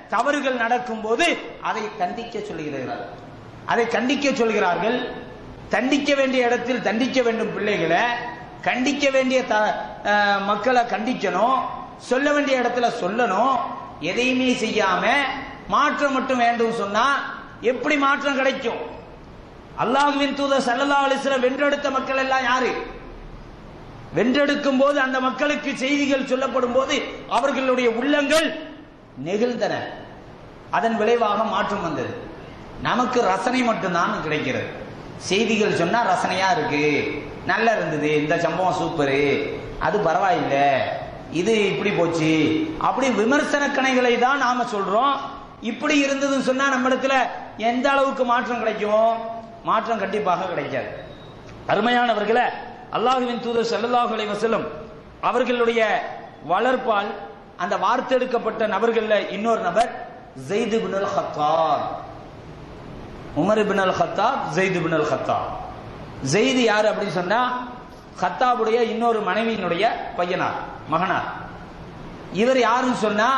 தவறுகள் நடக்கும்போது அதை கண்டிக்க சொல்லுகிறார்கள் அதை கண்டிக்க சொல்கிறார்கள் தண்டிக்க வேண்டிய இடத்தில் தண்டிக்க வேண்டும் பிள்ளைகளை கண்டிக்க வேண்டிய த- அஹ், மக்களை கண்டிக்கணும் சொல்ல வேண்டிய இடத்துல சொல்லணும் எதையுமே செய்யாம மாற்றம் மட்டும் வேண்டும் சொன்னா எப்படி மாற்றம் கிடைக்கும் அல்லாஹ்வின் தூதர் ஸல்லல்லாஹு அலைஹி வஸல்லம் வென்றெடுத்த மக்கள் எல்லாம் யாரு வென்றெடுக்கும் போது அந்த மக்களுக்கு செய்திகள் சொல்லப்படும் போது அவர்களுடைய உள்ளங்கள் நெகிழ்ந்தன அதன் விளைவாக மாற்றம் வந்தது நமக்கு ரசனை மட்டும்தான் கிடைக்கிறது செய்திகள் சொன்னா ரசனையா இருக்கு நல்லா இருந்தது இந்த சம்பவம் சூப்பரு அது பரவாயில்லை இது இப்படி போச்சு அப்படி விமர்சன கணைகளை தான் நாம சொல்றோம் இப்படி இருந்ததுன்னு சொன்னா நம்ம இடத்துல எந்த அளவுக்கு மாற்றம் கிடைக்கும் மாற்றம் கண்டிப்பாக கிடைக்காது அருமையானவர்களே அல்லாஹுவின் தூதர் ஸல்லல்லாஹு அலைஹி வஸல்லம் அவர்களுடைய வளர்ப்பால் அந்த வார்த்தெடுக்கப்பட்ட நபர்கள்ல இன்னொரு நபர் Zaid ibnul Khattab Umar ibn al Khattab Zaid ibn al Khattab Zaid யார் அப்படின்னு சொன்னா ஹத்தாபுடைய இன்னொரு மனைவியினுடைய பையனார் மகனார் இவர் யாருன்னு சொன்னா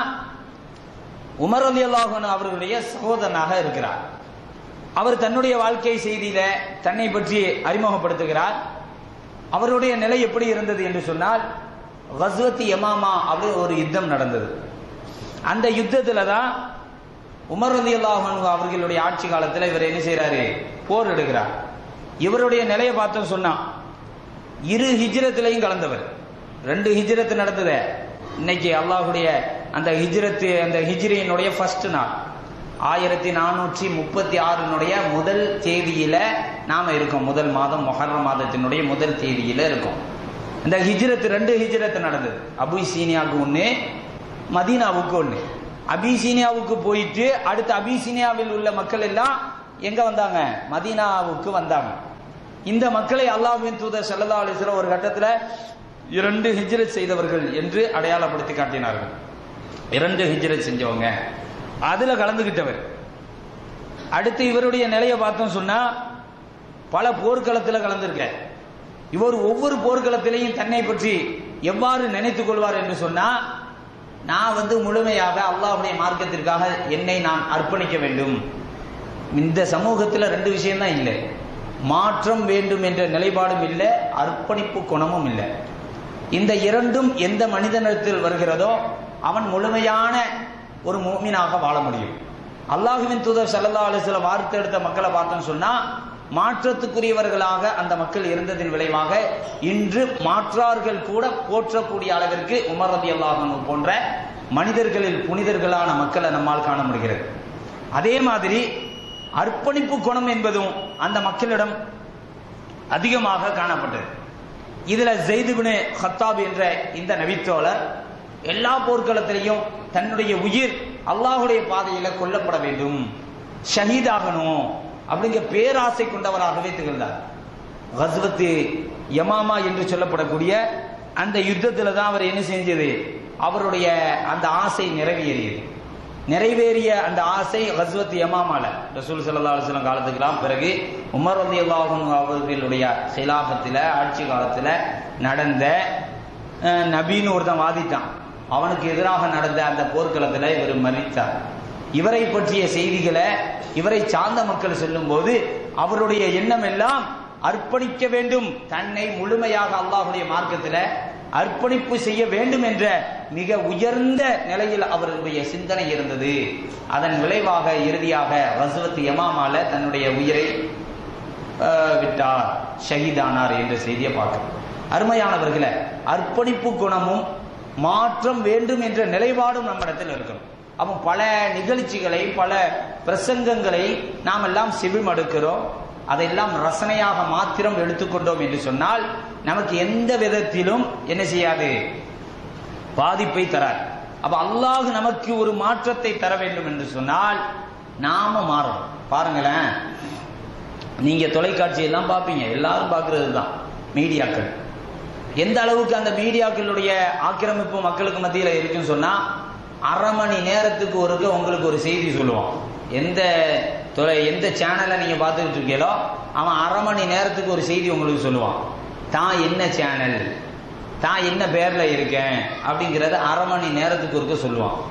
உமர் ரலியல்லாஹு அன்ஹு அவர்களுடைய சகோதரனாக இருக்கிறார் அவர் தன்னுடைய வாழ்க்கை செய்தியில தன்னை பற்றி அறிமுகப்படுத்துகிறார் அவருடைய நிலை எப்படி இருந்தது என்று சொன்னால் கஸ்வத்தி யமாமா அப்படி ஒரு யுத்தம் நடந்தது அந்த யுத்தத்துல தான் உமர் ரலியல்லாஹு அன்ஹு அவர்களுடைய ஆட்சி காலத்துல இவர் என்ன செய்றாரு போர் எடுக்கிறார் இவருடைய நிலையை பார்த்தோம் சொன்னா இரு ஹிஜ்ரத்திலையும் கலந்தவர் ரெண்டு ஹிஜ்ரத் நடந்தது இன்னைக்கு அல்லாஹ்வுடைய அந்த ஹிஜ்ரத்து அந்த ஹிஜ்ரியினுடைய ஃபர்ஸ்ட் நாள் ஆயிரத்தி நானூற்றி முப்பத்தி ஆறினுடைய முதல் தேதியில நாம இருக்கோம் முதல் மாதம் மொஹர்ரம் மாதத்தினுடைய முதல் தேதியில இருக்கோம் இந்த ஹிஜ்ரத் ரெண்டு ஹிஜ்ரத் நடந்தது அபிசீனியாவுக்கு ஒண்ணு மதீனாவுக்கு ஒண்ணு அபிசீனியாவுக்கு போயிட்டு அடுத்து அபிசீனியாவில் உள்ள மக்கள் எல்லாம் எங்க வந்தாங்க மதீனாவுக்கு வந்தாங்க இந்த மக்களை அல்லாஹ்வின் தூதர் ஸல்லல்லாஹு அலைஹி வஸல்லம் ஒரு கட்டத்துல இரண்டு ஹிஜ்ரத் செய்தவர்கள் என்று அடையாளப்படுத்தி காட்டினார்கள் இரண்டு ஹிஜ்ரத் செஞ்சவங்க அதுல கலந்துகிட்டவர் அடுத்து இவருடைய நிலையை பார்த்தோம் சொன்னா பல போர்க்களத்துல கலந்திருக்க இவர் ஒவ்வொரு போர்க்களத்திலையும் தன்னை பற்றி எவ்வாறு நினைத்துக் கொள்வார் என்று சொன்னா நான் வந்து முழுமையாக அல்லாஹ்வுடைய மார்க்கத்திற்காக என்னை நான் அர்ப்பணிக்க வேண்டும் இந்த சமூகத்துல ரெண்டு விஷயம் தான் இல்லை மாற்றம் வேண்டும் என்ற நிலைப்பாடும் இல்லை அர்ப்பணிப்பு குணமும் இல்லை இந்த இரண்டும் எந்த மனிதனிடத்தில் வருகிறதோ அவன் முழுமையான ஒரு மூமினாக வாழ முடியும் அல்லாஹுவின் தூதர் ஸல்லல்லாஹு அலைஹி வஸல்லம் வார்த்தெடுத்த மக்களை பார்த்தோம்னு சொன்னா மாற்றத்துக்குரியவர்களாக அந்த மக்கள் இருந்ததின் விளைவாக இன்று மாற்றார்கள் கூட போற்றக்கூடிய அளவிற்கு உமர் ரலியல்லாஹு அன்ஹு போன்ற மனிதர்களில் புனிதர்களான மக்களை நம்மால் காண முடிகிறது அதே மாதிரி அர்ப்பணிப்பு குணம் என்பதும் அந்த மக்களிடம் அதிகமாக காணப்பட்டது இதுல ஜெய்துபின் ஹத்தாப் என்ற இந்த நபித்தோழர் எல்லா போர்க்களத்திலையும் தன்னுடைய உயிர் அல்லாஹுடைய பாதையில கொல்லப்பட வேண்டும் ஷஹீதாகணும் அப்படிங்கிற பேராசை கொண்டவராகவே திகழ்ந்தார் கஸ்வத்து யமாமா என்று சொல்லப்படக்கூடிய அந்த யுத்தத்துல தான் அவர் என்ன செஞ்சது அவருடைய அந்த ஆசை நிறைவேறியது நிறைவேறிய அந்த ஆசை ஹஸ்வத் யமாமால ரசூல் ஸல்லல்லாஹு அலைஹி வஸல்லம் காலத்துக்கெல்லாம் பிறகு உமர் ரலியல்லாஹு அன்ஹு அவர்களுடைய ஹிலாஃபத்தில் ஆட்சி காலத்தில் நடந்த அஹ், நபின்னு ஒருத்தன் வாதிட்டான் அவனுக்கு எதிராக நடந்த அந்த போர்க்களத்தில் இவர் மறித்தார் இவரை பற்றிய செய்திகளை இவரை சார்ந்த மக்கள் சொல்லும்போது அவருடைய எண்ணம் எல்லாம் அர்ப்பணிக்க வேண்டும் தன்னை முழுமையாக அல்லாஹ்வுடைய மார்க்கத்தில் அர்ப்பணிப்பு செய்ய வேண்டும் என்ற மிக உயர்ந்த நிலையில் அவருடைய சிந்தனை இருந்தது அதன் விளைவாக இறுதியாக ரசுவத் யமாமால தன்னுடைய உயிரை அஹ், விட்டார் ஷஹீதானார் என்ற செய்தியை பார்க்கிறோம் அருமையானவர்களே அர்ப்பணிப்பு குணமும் மாற்றம் வேண்டும் என்ற நிலைப்பாடும் நம்மிடத்தில் இருக்கணும் அப்போ பல நிகழ்ச்சிகளை பல பிரசங்கங்களை நாம் எல்லாம் செவிமடுக்கிறோம் அதையெல்லாம் ரசனையாக மாத்திரம் எடுத்துக்கொண்டோம் என்று சொன்னால் நமக்கு எந்த விதத்திலும் என்ன செய்யாது பாதிப்பை தரார் அப்ப அல்லாஹ் நமக்கு ஒரு மாற்றத்தை தர வேண்டும் என்று சொன்னால் நாம மாறணும் பாருங்களேன் நீங்க தொலைக்காட்சி எல்லாம் பார்ப்பீங்க எல்லாரும் பார்க்கிறது தான் மீடியாக்கள் எந்த அளவுக்கு அந்த மீடியாக்களுடைய ஆக்கிரமிப்பு மக்களுக்கு மத்தியில் இருக்குன்னு சொன்னா அரை மணி நேரத்துக்கு ஒருக்க உங்களுக்கு ஒரு செய்தி சொல்லுவான் எந்த தொலை எந்த சேனலை நீங்க பார்த்துக்கிட்டு இருக்கீங்களோ அவன் அரை மணி நேரத்துக்கு ஒரு செய்தி உங்களுக்கு சொல்லுவான் தான் என்ன சேனல் தான் என்ன பேர்ல இருக்கேன் அப்படிங்கறத அரை மணி நேரத்துக்கு ஒருக்க சொல்லுவான்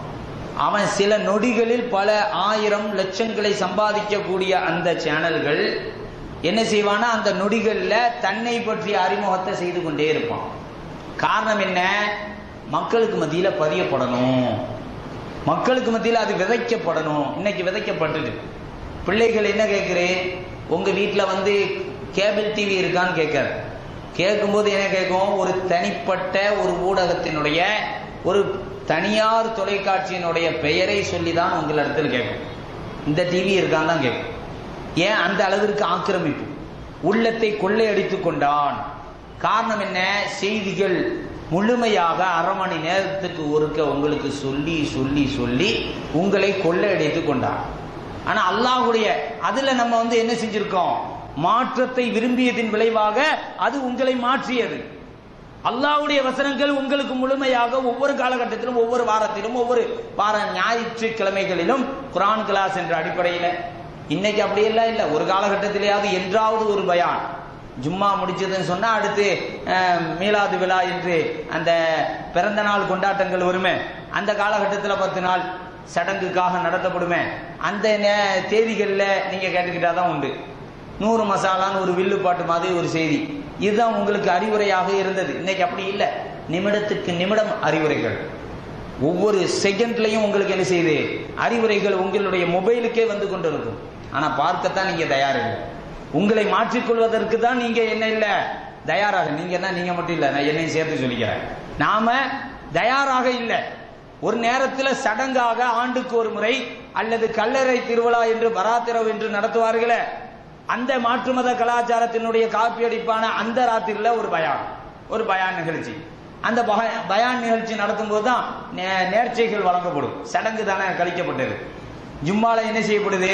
அவன் சில நொடிகளில் பல ஆயிரம் லட்சங்களை சம்பாதிக்கக்கூடிய அந்த சேனல்கள் என்ன செய்வானா அந்த நொடிகள்ல தன்னை பற்றிய அறிமுகத்தை செய்து கொண்டே இருப்பான் காரணம் என்ன மக்களுக்கு மத்தியில பதியப்படணும் மக்களுக்கு மத்தியில அது விதைக்கப்படணும் இன்னைக்கு விதைக்கப்பட்டது பிள்ளைகள் என்ன கேட்குறேன் உங்க வீட்டுல வந்து கேபிள் டிவி இருக்கான்னு கேட்காரு கேட்கும்போது என்ன கேட்கும் ஒரு தனிப்பட்ட ஒரு ஊடகத்தினுடைய ஒரு தனியார் தொலைக்காட்சியினுடைய பெயரை சொல்லி தான் உங்களிடத்தில் கேட்கும் இந்த டிவி இருக்கான்னு தான் கேட்கும் ஏன் அந்த அளவிற்கு ஆக்கிரமிப்பு உள்ளத்தை கொள்ளையடித்து கொண்டான் காரணம் என்ன செய்திகள் முழுமையாக அரை மணி நேரத்துக்கு ஒருக்க உங்களுக்கு சொல்லி சொல்லி சொல்லி உங்களை கொள்ளையடித்து கொண்டான் ஆனா அல்லாஹ்வுடைய அதுல நம்ம வந்து என்ன செஞ்சிருக்கோம் மாற்றத்தை விரும்பியதின் விளைவாக அது உங்களை மாற்றியது அல்லாஹ்வுடைய வசனங்கள் உங்களுக்கு முழுமையாக ஒவ்வொரு காலகட்டத்திலும் ஒவ்வொரு வாரத்திலும் ஒவ்வொரு வார ஞாயிற்றுக்கிழமைகளிலும் குரான் கிளாஸ் என்ற அடிப்படையில் இன்னைக்கு அப்படியெல்லாம் இல்லை ஒரு காலகட்டத்திலேயாவது என்றாவது ஒரு பயான் ஜும்மா முடிச்சதுன்னு சொன்னா அடுத்து அஹ், மீலாது விழா என்று அந்த பிறந்த நாள் கொண்டாட்டங்கள் வருமே அந்த காலகட்டத்தில் பத்து நாள் சடங்குக்காக நடத்தப்படுமே அந்த நே- தேதிகள்ல நீங்க கேட்டுக்கிட்டா தான் உண்டு நூறு மசாலான்னு ஒரு வில்லு பாட்டு மாதிரி ஒரு செய்தி இதுதான் உங்களுக்கு அறிவுரையாக இருந்தது இன்னைக்கு அப்படி இல்லை நிமிடத்துக்கு நிமிடம் அறிவுரைகள் ஒவ்வொரு செகண்ட்லையும் உங்களுக்கு என்ன செய்யுது அறிவுரைகள் உங்களுடைய மொபைலுக்கே வந்து கொண்டு இருக்கும் ஆனா பார்க்கத்தான் நீங்க தயார் இல்லை உங்களை மாற்றிக்கொள்வதற்கு தான் நீங்க என்ன இல்லை தயாராக நீங்க என்ன நீங்க மட்டும் இல்லை நான் என்னையும் சேர்த்து சொல்லிக்கிறேன் நாம தயாராக இல்லை ஒரு நேரத்தில் சடங்காக ஆண்டுக்கு ஒரு முறை அல்லது கல்லறை திருவிழா என்று பராத்திரவு என்று நடத்துவார்களே அந்த மாற்று மத கலாச்சாரத்தினுடைய காப்பியடிப்பான அந்த ராத்திரில ஒரு பயான் ஒரு பயான் நிகழ்ச்சி அந்த பக- பயான் நிகழ்ச்சி நடத்தும்போது தான் நே- நேர்ச்சைகள் வழங்கப்படும் சடங்கு தானே கழிக்கப்பட்டது ஜும்மால என்ன செய்யப்படுது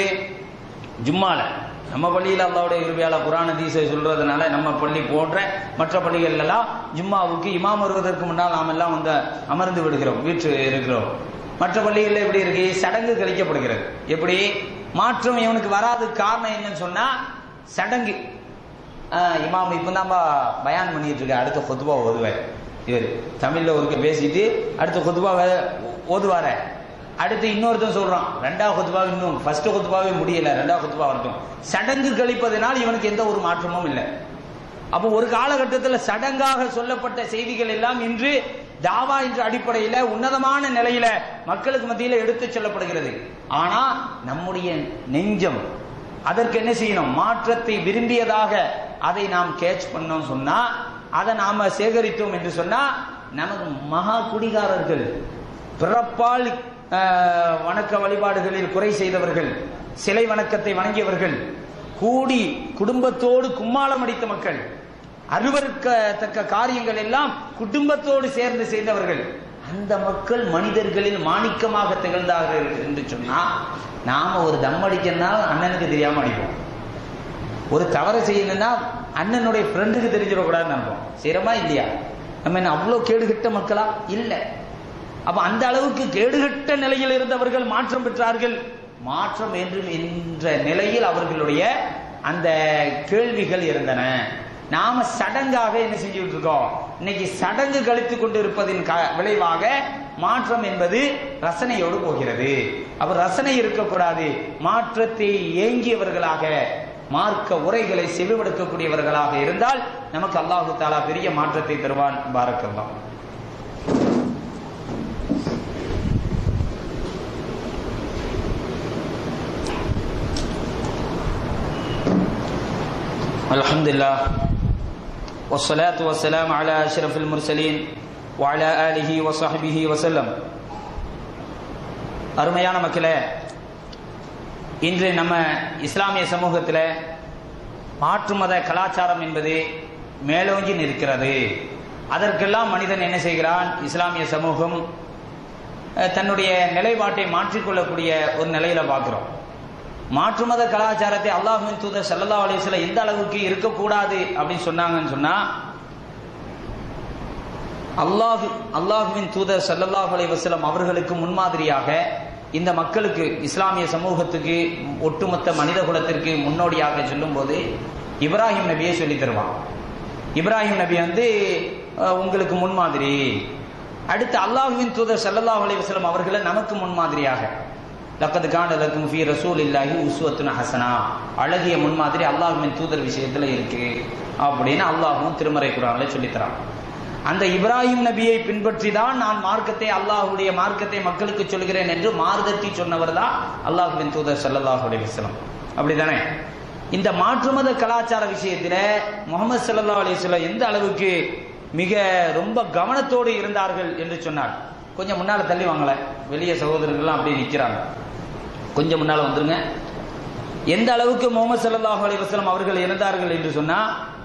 ஜும்மால நம்ம பள்ளியில் அல்லாவுடைய இருவையால குரான் தீசை சொல்றதுனால நம்ம பள்ளி போன்ற மற்ற பள்ளிகள் எல்லாம் ஜும்மாவுக்கு இமாம் வருவதற்கு முன்னால் நாம் எல்லாம் வந்து அமர்ந்து விடுகிறோம் வீட்டு இருக்கிறோம் மற்ற பள்ளிகளில் எப்படி இருக்கு சடங்கு கழிக்கப்படுகிறது எப்படி மாற்றம் இவனுக்கு வராது காரணம் என்னன்னு சொன்னா சடங்கு ஆஹ் இமாம் இப்போ தான் பயான் பண்ணிட்டு இருக்க அடுத்த கொத்துபா ஓதுவார் இவர் தமிழ்ல ஒருக்க பேசிட்டு அடுத்த கொத்துபாவை ஓதுவார அடுத்து இன்னொருத்தன் சொல்றான் ரெண்டாவது கொத்துபா இன்னும் ஃபர்ஸ்ட் கொத்துபாவே முடியல ரெண்டாவது கொத்துபா வரட்டும் சடங்கு கழிப்பதனால் இவனுக்கு எந்த ஒரு மாற்றமும் இல்லை அப்போ ஒரு காலகட்டத்தில் சடங்காக சொல்லப்பட்ட செய்திகள் எல்லாம் இன்று தாவா என்ற அடிப்படையில உன்னதமான நிலையில மக்களுக்கு மத்தியில எடுத்துச் செல்லப்படுகிறது ஆனா நம்முடைய நெஞ்சம் அதற்கு என்ன செய்யணும் மாற்றத்தை விரும்பியதாக அதை நாம் கேட்ச் பண்ணோம் சொன்னா அதை நாம சேகரித்தோம் என்று சொன்னா நமக்கு மகா குடிகாரர்கள் பிறப்பால் ஆஹ், வணக்க வழிபாடுகளில் குறை செய்தவர்கள் சிலை வணக்கத்தை வணங்கியவர்கள் கூடி குடும்பத்தோடு கும்மாளம் அடித்த மக்கள் அருவருக்கத்தக்க காரியங்கள் எல்லாம் குடும்பத்தோடு சேர்ந்து செய்தவர்கள் அந்த மக்கள் மனிதர்களில் மாணிக்கமாக திகழ்ந்தார்கள் என்று சொன்னா நாம ஒரு தம் அடிக்கணும்னா அண்ணனுக்கு தெரியாம அடிப்போம் ஒரு தவறு செய்யணும்னா அண்ணனுடைய ஃப்ரெண்டுக்கு தெரிஞ்சிடக்கூடாதுன்னு நினைப்போம் செய்யறோமா இல்லையா நம்ம என்ன அவ்வளோ கேடுகட்ட மக்களா இல்லை அப்ப அந்த அளவுக்கு கேடுகட்ட நிலையில் இருந்தவர்கள் மாற்றம் பெற்றார்கள் மாற்றம் என்று என்ற நிலையில் அவர்களுடைய அந்த கேள்விகள் இருந்தன நாம சடங்காக என்ன செஞ்சுட்டு இருக்கோம் இன்னைக்கு சடங்கு கழித்து கொண்டு இருப்பதின் க- விளைவாக மாற்றம் என்பது ரசனையோடு போகிறது அப்ப ரசனை இருக்கக்கூடாது மாற்றத்தை ஏங்கியவர்களாக மார்க்க உரைகளை செவிமடுக்கக்கூடியவர்களாக இருந்தால் நமக்கு அல்லாஹு தாலா பெரிய மாற்றத்தை தருவான் பாரக்கல்லாம் الحمد لله والصلاة والسلام على أشرف المرسلين وعلى آله وصحبه وسلم அருமையான மக்களே இன்று நம்ம இஸ்லாமிய சமூகத்தில் மாற்று மத கலாச்சாரம் என்பது மேலோங்கி நிற்கிறது அதற்கெல்லாம் மனிதன் என்ன செய்கிறான் இஸ்லாமிய சமூகம் அஹ், தன்னுடைய நிலைப்பாட்டை மாற்றிக்கொள்ளக்கூடிய ஒரு நிலையில பார்க்கிறோம் மாற்று மத கலாச்சாரத்தை அல்லாஹுவின் தூதர் ஸல்லல்லாஹு அலைஹி வஸல்லம் எந்த அளவுக்கு இருக்கக்கூடாது அப்படின்னு சொன்னாங்கன்னு சொன்னா அல்லாஹ் அல்லாஹுவின் தூதர் ஸல்லல்லாஹு அலைஹி வஸல்லம் அவர்களுக்கு முன்மாதிரியாக இந்த மக்களுக்கு இஸ்லாமிய சமூகத்துக்கு ஒட்டுமொத்த மனித குலத்திற்கு முன்னோடியாக சொல்லும்போது இப்ராஹிம் நபியை சொல்லி தருவான் இப்ராஹிம் நபி வந்து அஹ், உங்களுக்கு முன்மாதிரி அடுத்து அல்லாஹுவின் தூதர் ஸல்லல்லாஹு அலைஹி வஸல்லம் அவர்களை நமக்கு முன்மாதிரியாக லக்கது கான லக்கும் ஃபீ ரசூல் இல்லாஹி உஸ்வத்துன் ஹசனா அழகிய முன்மாதிரி அல்லாஹுவின் தூதர் விஷயத்துல இருக்கு அப்படின்னு அல்லாஹும் திருமறை குரான்ல சொல்லித்தரான் அந்த இப்ராஹிம் நபியை பின்பற்றி தான் நான் மார்க்கத்தை அல்லாஹ்வுடைய மார்க்கத்தை மக்களுக்கு சொல்கிறேன் என்று மார்க்கத்தை சொன்னவர் தான் அல்லாஹுவின் தூதர் ஸல்லல்லாஹு அலைஹி வஸல்லம் அப்படிதானே இந்த மாற்றுமத கலாச்சார விஷயத்துல முகமது ஸல்லல்லாஹு அலைஹி வஸல்லம் எந்த அளவுக்கு மிக ரொம்ப கவனத்தோடு இருந்தார்கள் என்று சொன்னார் கொஞ்சம் முன்னால தள்ளி வாங்கல வெளிய சகோதரர்கள்லாம் அப்படியே நிக்கிறாங்க கொஞ்சம் முன்னால வந்துருங்க எந்த அளவுக்கு முகமது ஸல்லல்லாஹு அலைஹி வஸல்லம் அவர்கள் இருந்தார்கள் என்று சொன்னா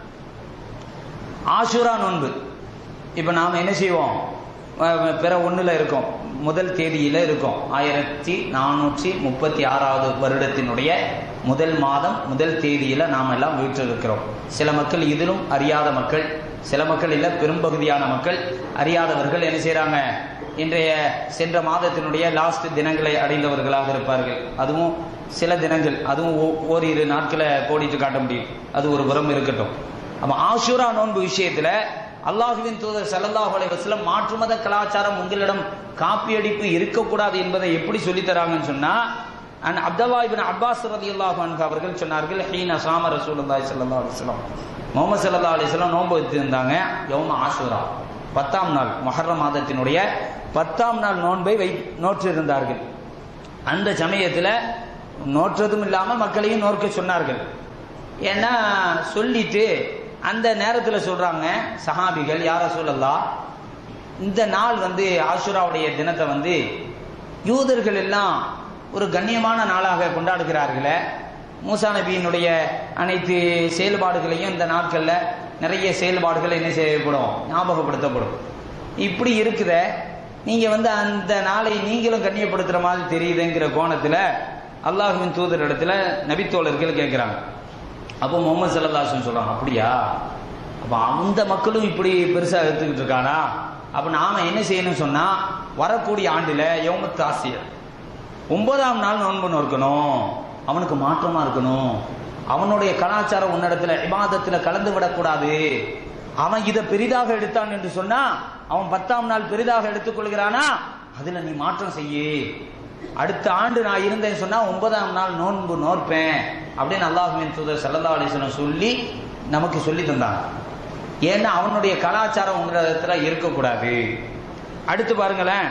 ஆஷுரா நோன்பு இப்ப நாம என்ன செய்வோம் அஹ் பிற ஒண்ணுல இருக்கோம் முதல் தேதியில இருக்கோம் ஆயிரத்தி நானூற்றி முப்பத்தி ஆறாவது வருடத்தினுடைய முதல் மாதம் முதல் தேதியில நாம் எல்லாம் வீட்டில் இருக்கிறோம் சில மக்கள் இதிலும் அறியாத மக்கள் சில மக்கள் இல்ல பெரும்பகுதியான மக்கள் அறியாதவர்கள் என்ன செய்றாங்க இன்றைய சென்ற மாதத்தினுடைய லாஸ்ட் தினங்களை அடைந்தவர்களாக இருப்பார்கள் அதுவும் சில தினங்கள் அதுவும் ஓ- ஓரிரு நாட்களை கோடிட்டு காட்ட முடியும் அது ஒரு புறம் இருக்கட்டும் அப்ப ஆஷுரா நோன்பு விஷயத்துல அல்லாஹுவின் தூதர் ஸல்லல்லாஹு அலைஹி வஸல்லம் மாற்று மத கலாச்சாரம் உங்களிடம் காப்பியடிப்பு இருக்கக்கூடாது என்பதை எப்படி சொல்லித் தராங்கன்னு சொன்னா அன் அப்துல்லா இப்னு அப்பாஸ் ரலியல்லாஹு அன்ஹு அவர்கள் சொன்னார்கள் ஹீன சாம ரசூலுல்லாஹி ஸல்லல்லாஹு அலைஹி வஸல்லம் முகமது ஸல்லல்லாஹு அலைஹி வஸல்லம் நோன்பு வைத்திருந்தாங்க யௌம ஆஷுரா பத்தாம் நாள் மஹர்ரம் மாதத்தினுடைய பத்தாம் நாள் நோன்பை வை நோற்றிருந்தார்கள் அந்த சமயத்துல நோற்றதும் இல்லாம மக்களையும் நோர்க்க சொன்னார்கள் ஏன்னா சொல்லிட்டு அந்த நேரத்துல சொல்றாங்க சஹாபிகள் யார சொல்லலாம் இந்த நாள் வந்து ஆஷுராவுடைய தினத்தை வந்து யூதர்கள் எல்லாம் ஒரு கண்ணியமான நாளாக கொண்டாடுகிறார்களே மூசா நபியினுடைய அனைத்து செயல்பாடுகளையும் இந்த நாட்கள்ல நிறைய செயல்பாடுகள் என்ன செய்யப்படும் ஞாபகப்படுத்தப்படும் இப்படி இருக்குத நீங்க வந்து அந்த நாளை நீங்களும் கண்ணியப்படுத்துற மாதிரி தெரியுதுங்கிற கோணத்துல அல்லாஹுவின் தூதர் இடத்துல நபித்தோழர்கள் கேட்கிறாங்க அப்போ முகமது சல்லல்லாஹு சொல்றாங்க அப்படியா அப்ப அந்த மக்களும் இப்படி பெருசா எடுத்துக்கிட்டு இருக்கானா அப்ப நாம என்ன செய்யணும் சொன்னா வரக்கூடிய ஆண்டுல யௌமத் ஆசியர் ஒன்பதாம் நாள் நோன்பு நோக்கணும் அவனுக்கு மாற்றமா இருக்கணும் அவனுடைய கலாச்சாரம் உன்னிடத்துல இபாதத்துல கலந்து விடக்கூடாது அவன் இதை பெரிதாக எடுத்தான் என்று சொன்னா அவன் பத்தாம் நாள் பெரிதாக எடுத்துக்கொள்கிறானா அதுல நீ மாற்றம் செய்யு அடுத்த ஆண்டு நான் இருந்தேன் சொன்னா ஒன்பதாம் நாள் நோன்பு நோற்பேன் அப்படின்னு அல்லாஹுவின் தூதர் ஸல்லல்லாஹு அலைஹி வஸல்லம் சொல்லி நமக்கு சொல்லி தந்தாங்க ஏன்னா அவனுடைய கலாச்சாரம் உங்களிடத்துல இருக்கக்கூடாது அடுத்து பாருங்களேன்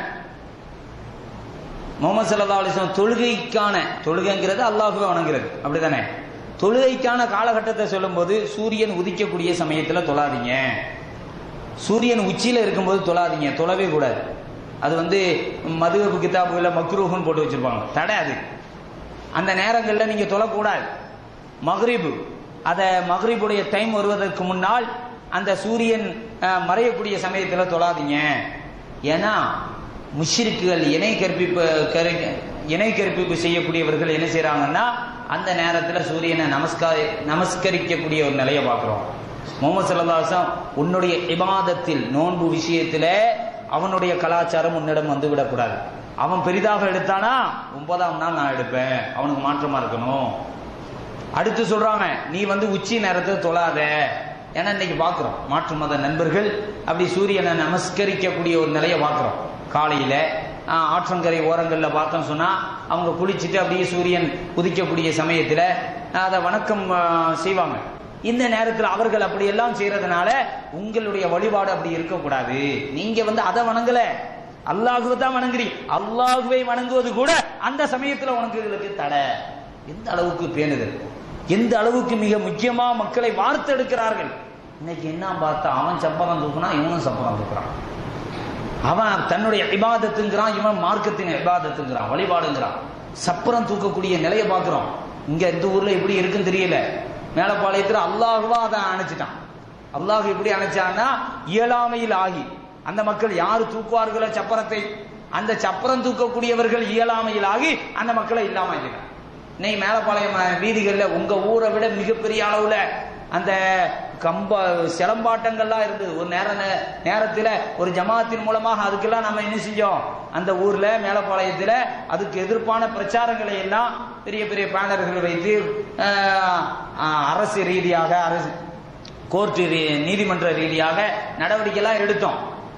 முகமது சல்லா அலிஸ்லாம் தொழுகைக்கான தொழுகைங்கிறது அல்லாஹுவே வணங்குறது அப்படிதானே தொழுகைக்கான காலகட்டத்தை சொல்லும்போது சூரியன் உதிக்கக்கூடிய சமயத்துல தொழாதீங்க சூரியன் உச்சியில இருக்கும்போது தொழாதீங்க தொழவே கூடாது அது வந்து மதுகப்பு கிதாபுகளை மக்ரூஹுன்னு போட்டு வச்சிருப்பாங்க தடை அது அந்த நேரங்களில் நீங்க தொழக்கூடாது மக்ரிபு அத மக்ரிபுடைய டைம் வருவதற்கு முன்னால் அந்த சூரியன் அஹ், மறையக்கூடிய சமயத்துல தொழாதீங்க ஏன்னா முஷ்ரிக்குகள் இணை கற்பிப்பு கரு- இணை கற்பிப்பு செய்யக்கூடியவர்கள் என்ன செய்றாங்கன்னா அந்த நேரத்துல சூரியனை நமஸ்கார நமஸ்கரிக்கக்கூடிய ஒரு நிலையை பார்க்கிறோம் முகமது சல்லாசம் உன்னுடைய இபாதத்தில் நோன்பு விஷயத்துல அவனுடைய கலாச்சாரம் உன்னிடம் வந்து விடக்கூடாது அவன் பெரிதாக எடுத்தானா ஒன்பதாம் நாள் நான் எடுப்பேன் அவனுக்கு மாற்றமா இருக்கணும் அடுத்து சொல்றாங்க நீ வந்து உச்சி நேரத்தை தொழாத ஏன்னா இன்னைக்கு பார்க்கிறோம் மாற்று மத நண்பர்கள் அப்படி சூரியனை நமஸ்கரிக்கக்கூடிய ஒரு நிலையை பார்க்கிறோம் காலையில ஆஹ், ஆற்றங்கரை ஓரங்கள்ல பார்த்தோம் சொன்னா அவங்க குளிச்சுட்டு அப்படியே சூரியன் உதிக்கக்கூடிய சமயத்துல ஆஹ், அதை வணக்கம் ஆஹ், செய்வாங்க இந்த நேரத்துல அவர்கள் அப்படி எல்லாம் செய்யறதுனால உங்களுடைய வழிபாடு அப்படி இருக்கக்கூடாது நீங்க வந்து அதை வணங்கல அல்லாஹுவை தான் வணங்குறீங்க அல்லாஹுவை வணங்குவது கூட அந்த சமயத்துல உனக்கு தடை எந்த அளவுக்கு பேணுதல் எந்த அளவுக்கு மிக முக்கியமா மக்களை வார்த்தெடுக்கிறார்கள் இன்னைக்கு என்ன பார்த்தா அவன் சப்பரம் தூக்குனா இவனும் சப்பரம் தூக்குறான் அவன் தன்னுடைய இபாதத்துங்கிறான் இவன் மார்க்கத்தின் இபாதத்துங்கிறான் வழிபாடுங்கிறான் சப்பரம் தூக்கக்கூடிய நிலையை பார்க்கிறோம் இங்க இந்த ஊர்ல எப்படி இருக்குன்னு தெரியல மேலப்பாளையத்துல அல்லாஹுவா அதை அணைச்சிட்டான் அல்லாஹ் எப்படி அணைச்சான்னா இயலாமையில் ஆகி அந்த மக்கள் யாரு தூக்குவார்களோ சப்பரத்தை அந்த சப்பரம் தூக்கக்கூடியவர்கள் இயலாமையில் ஆகி அந்த மக்களை இல்லாம ஆக்கிட்டான் இன்னைக்கு மேலப்பாளையம் அஹ், வீதிகள்ல உங்க ஊரை விட மிகப்பெரிய அளவுல அந்த கம்ப சிலம்பாட்டங்கள்லாம் இருந்தது ஒரு நேர நேரத்தில் ஒரு ஜமாத்தின் மூலமாக அதுக்கெல்லாம் நம்ம என்ன செஞ்சோம் அந்த ஊர்ல மேலப்பாளையத்தில் அதுக்கு எதிர்ப்பான பிரச்சாரங்களை எல்லாம் பெரிய பெரிய பேனர்கள் வைத்து அஹ், அஹ், அரசு ரீதியாக அரசு கோர்ட்டு ரீ- நீதிமன்ற ரீதியாக நடவடிக்கைலாம் எடுத்தோம்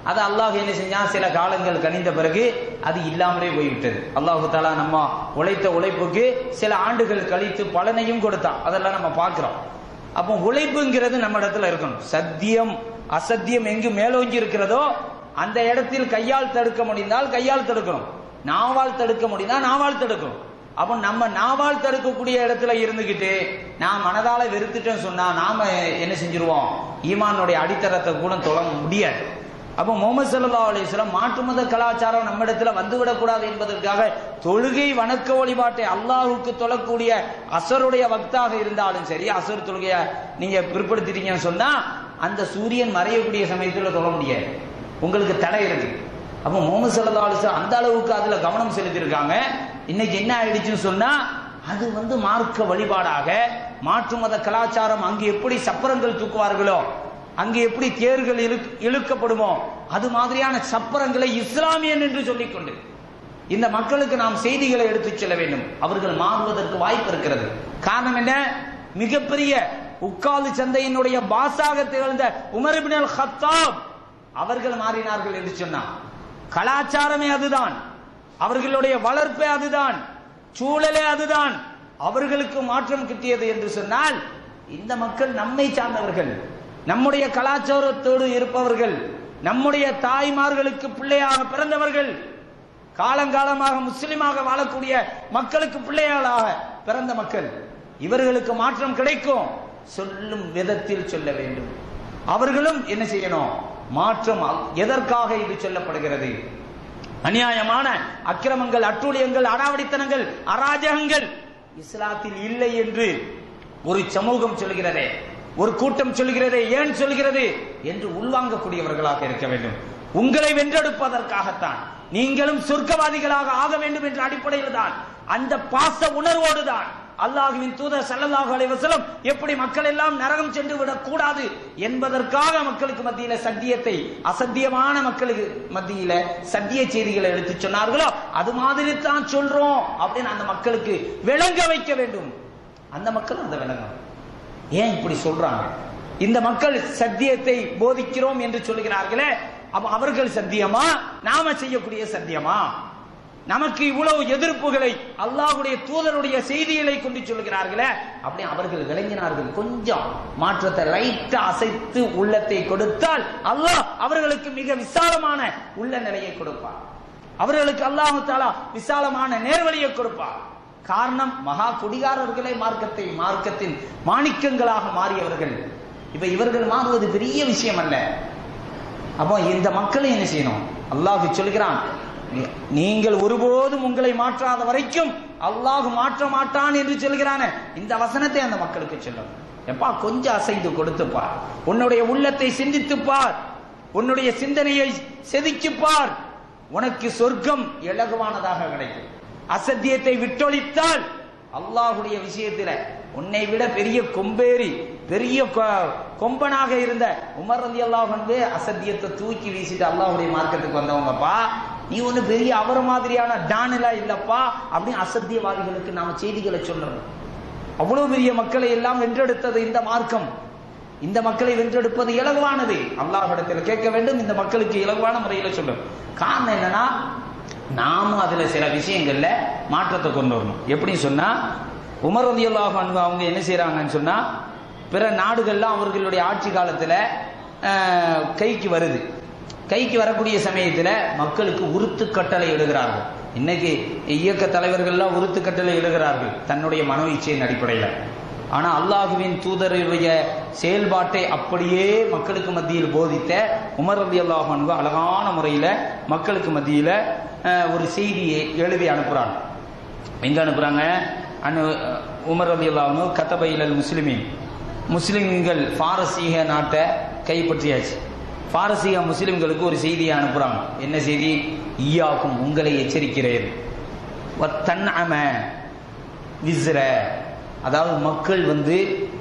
அது அல்லாஹ் என்ன செஞ்சான் சில காலங்கள் கனிந்த பிறகு அது இல்லாமலே போய்விட்டது அல்லாஹு தாலா நம்ம உழைத்த உழைப்புக்கு சில ஆண்டுகள் கழித்து பலனையும் கொடுத்தான் அதெல்லாம் நம்ம பார்க்கிறோம் அப்போ உழைப்புங்கிறது நம்ம இடத்துல இருக்கணும் சத்தியம் அசத்தியம் எங்கு மேலோங்கி இருக்கிறதோ அந்த இடத்தில் கையால் தடுக்க முடிந்தால் கையால் தடுக்கணும் நாவால் தடுக்க முடிந்தால் நாவால் தடுக்கணும் அப்போ நம்ம நாவால் தடுக்கக்கூடிய இடத்துல இருந்துகிட்டு நான் மனதால வெறுத்துட்டேன்னு சொன்னா நாம என்ன செஞ்சிருவோம் ஈமானுடைய அடித்தரத்தை கூட தொட முடியாது அப்போ முகமது சல்லா அலிஸ்லாம் மாற்று மத கலாச்சாரம் நம்ம இடத்துல வந்துவிடக்கூடாது என்பதற்காக தொழுகை வணக்க வழிபாட்டை அல்லாஹுக்கு தொழக்கூடிய அசருடைய வக்தாக இருந்தாலும் சரி அசர் தொழுகைய நீங்க பிற்படுத்திட்டீங்கன்னு சொன்னா அந்த சூரியன் மறையக்கூடிய சமயத்தில் தொழ முடியாது உங்களுக்கு தடை இருக்கு அப்போ முகமது சல்லா அலிஸ்லாம் அந்த அளவுக்கு அதுல கவனம் செலுத்தியிருக்காங்க இன்னைக்கு என்ன ஆயிடுச்சுன்னு சொன்னா அது வந்து மார்க்க வழிபாடாக மாற்று மத கலாச்சாரம் அங்கு எப்படி சப்பரங்கள் தூக்குவார்களோ அங்கு எப்படி தேர்கள் இழுக்- இழுக்கப்படுமோ அது மாதிரியான சப்பரங்களை இஸ்லாமியன் என்று சொல்லிக்கொண்டு இந்த மக்களுக்கு நாம் செய்திகளை எடுத்துச் செல்ல வேண்டும் அவர்கள் மாறுவதற்கு வாய்ப்பு இருக்கிறது காரணம் என்ன மிகப்பெரிய உக்காது சந்தையினுடைய பாசாக திகழ்ந்த உமர் இப்னு அல் ஹத்தாப் அவர்கள் மாறினார்கள் என்று சொன்னார் கலாச்சாரமே அதுதான் அவர்களுடைய வளர்ப்பே அதுதான் சூழலே அதுதான் அவர்களுக்கு மாற்றம் கிட்டியது என்று சொன்னால் இந்த மக்கள் நம்மை சார்ந்தவர்கள் நம்முடைய கலாச்சாரத்தோடு இருப்பவர்கள் நம்முடைய தாய்மார்களுக்கு பிள்ளையாக பிறந்தவர்கள் காலங்காலமாக முஸ்லிமாக வாழக்கூடிய மக்களுக்கு பிள்ளைகளாக பிறந்த மக்கள் இவர்களுக்கு மாற்றம் கிடைக்கும் சொல்லும் விதத்தில் சொல்ல வேண்டும் அவர்களும் என்ன செய்யணும் மாற்றம் அ- எதற்காக இது சொல்லப்படுகிறது அநியாயமான அக்கிரமங்கள் அட்டூழியங்கள் அடாவடித்தனங்கள் அராஜகங்கள் இஸ்லாத்தில் இல்லை என்று ஒரு சமூகம் சொல்கிறதே ஒரு கூட்டம் சொல்கிறதே ஏன் சொல்கிறது என்று உள்வாங்கக்கூடியவர்களாக இருக்க வேண்டும் உங்களை வென்றெடுப்பதற்காகத்தான் நீங்களும் சொர்க்கவாதிகளாக ஆக வேண்டும் என்ற அடிப்படையில் தான் அந்த பாச உணர்வோடு தான் அல்லாஹுவின் தூதர் ஸல்லல்லாஹு அலைஹி வஸல்லம் எப்படி மக்கள் எல்லாம் நரகம் சென்று விடக் கூடாது என்பதற்காக மக்களுக்கு மத்தியில சத்தியத்தை அசத்தியமான மக்களுக்கு மத்தியில சத்திய செய்திகளை எடுத்து சொன்னார்களோ அது மாதிரி தான் சொல்றோம் அப்படின்னு அந்த மக்களுக்கு விளங்க வைக்க வேண்டும் அந்த மக்கள் அந்த விளங்கும் ஏன் இப்படி சொல்றாங்க இந்த மக்கள் சத்தியத்தை போதிக்கிறோம் என்று சொல்கிறார்களே அப்ப அவர்கள் சத்தியமா நாம செய்யக்கூடிய சத்தியமா நமக்கு இவ்வளவு எதிர்ப்புகளை அல்லாஹ்வுடைய தூதருடைய செய்திகளை கொண்டு சொல்கிறார்களே அப்படி அவர்கள் விளங்கினார்கள் கொஞ்சம் மாற்றத்தை லைட்டா அசைத்து உள்ளத்தை கொடுத்தால் அல்லாஹ் அவர்களுக்கு மிக விசாலமான உள்ள நிலையை கொடுப்பார் அவர்களுக்கு அல்லாஹு தாலா விசாலமான நேர்வழியை கொடுப்பார் காரணம் மகா குடிகாரர்களே மார்க்கத்தை மார்க்கத்தின் மாணிக்கங்களாக மாறியவர்கள் இப்ப இவர்கள் மாறுவது பெரிய விஷயம் அல்ல அப்போ இந்த மக்களை என்ன செய்யணும் அல்லாஹ் சொல்கிறான் நீ- நீங்கள் ஒருபோதும் உங்களை மாற்றாத வரைக்கும் அல்லாஹ் மாற்ற மாட்டான் என்று சொல்கிறானே இந்த வசனத்தை அந்த மக்களுக்கு சொல்லும் எப்பா கொஞ்சம் அசைந்து கொடுத்துப்பார் உன்னுடைய உள்ளத்தை சிந்தித்துப் பார் உன்னுடைய சிந்தனையை செதுக்கிப் பார் உனக்கு சொர்க்கம் இலகுவானதாக கிடைக்கும் அசத்தியத்தை விட்டொழித்தால் அல்லாஹுடைய விஷயத்துல உன்னை விட பெரிய கொம்பேறி பெரிய கொ- கொம்பனாக இருந்த உமர் ரதி அல்லாஹ் வந்து அசத்தியத்தை தூக்கி வீசிட்டு அல்லாஹுடைய மார்க்கத்துக்கு வந்தவங்கப்பா நீ ஒண்ணு பெரிய அவர் மாதிரியான டானிலா இல்லப்பா அப்படின்னு அசத்தியவாதிகளுக்கு நாம செய்திகளை சொல்லணும் அவ்வளவு பெரிய மக்களை எல்லாம் வென்றெடுத்தது இந்த மார்க்கம் இந்த மக்களை வென்றெடுப்பது இலகுவானது அல்லாஹ்விடத்தில் கேட்க வேண்டும் இந்த மக்களுக்கு இலகுவான முறையில சொல்லும் காரணம் என்னன்னா நாமும் அதுல சில விஷயங்கள்ல மாற்றத்தை கொண்டு வரணும் எப்படி சொன்னா உமர் ரலியல்லாஹு அன்ஹு அவங்க என்ன செய்றாங்கன்னு சொன்னா பிற நாடுகள்லாம் அவர்களுடைய ஆட்சி காலத்துல அஹ், கைக்கு வருது கைக்கு வரக்கூடிய சமயத்துல மக்களுக்கு உருத்து கட்டளை இடுகிறார்கள் இன்னைக்கு இயக்க தலைவர்கள்லாம் உருத்து கட்டளை இடுகிறார்கள் தன்னுடைய மனோ இச்சையின் அடிப்படையில் ஆனா அல்லாஹுவின் தூதருடைய செயல்பாட்டை அப்படியே மக்களுக்கு மத்தியில் போதித்த உமர் ரதி அல்லாஹ் அழகான முறையில மக்களுக்கு மத்தியில அஹ், ஒரு செய்தியை எழுதி அனுப்புறாங்க எங்க அனுப்புறாங்க அனு உமர் ரதி அல்லாஹ் கத்தபையில் முஸ்லிமின் முஸ்லிம்கள் பாரசீக நாட்டை கைப்பற்றியாச்சு பாரசீக முஸ்லிம்களுக்கு ஒரு செய்தியை அனுப்புறாங்க என்ன செய்தி ஈயாக்கும் உங்களை எச்சரிக்கிறேன் வத்தன் அம விஸ்ர அதாவது மக்கள் வந்து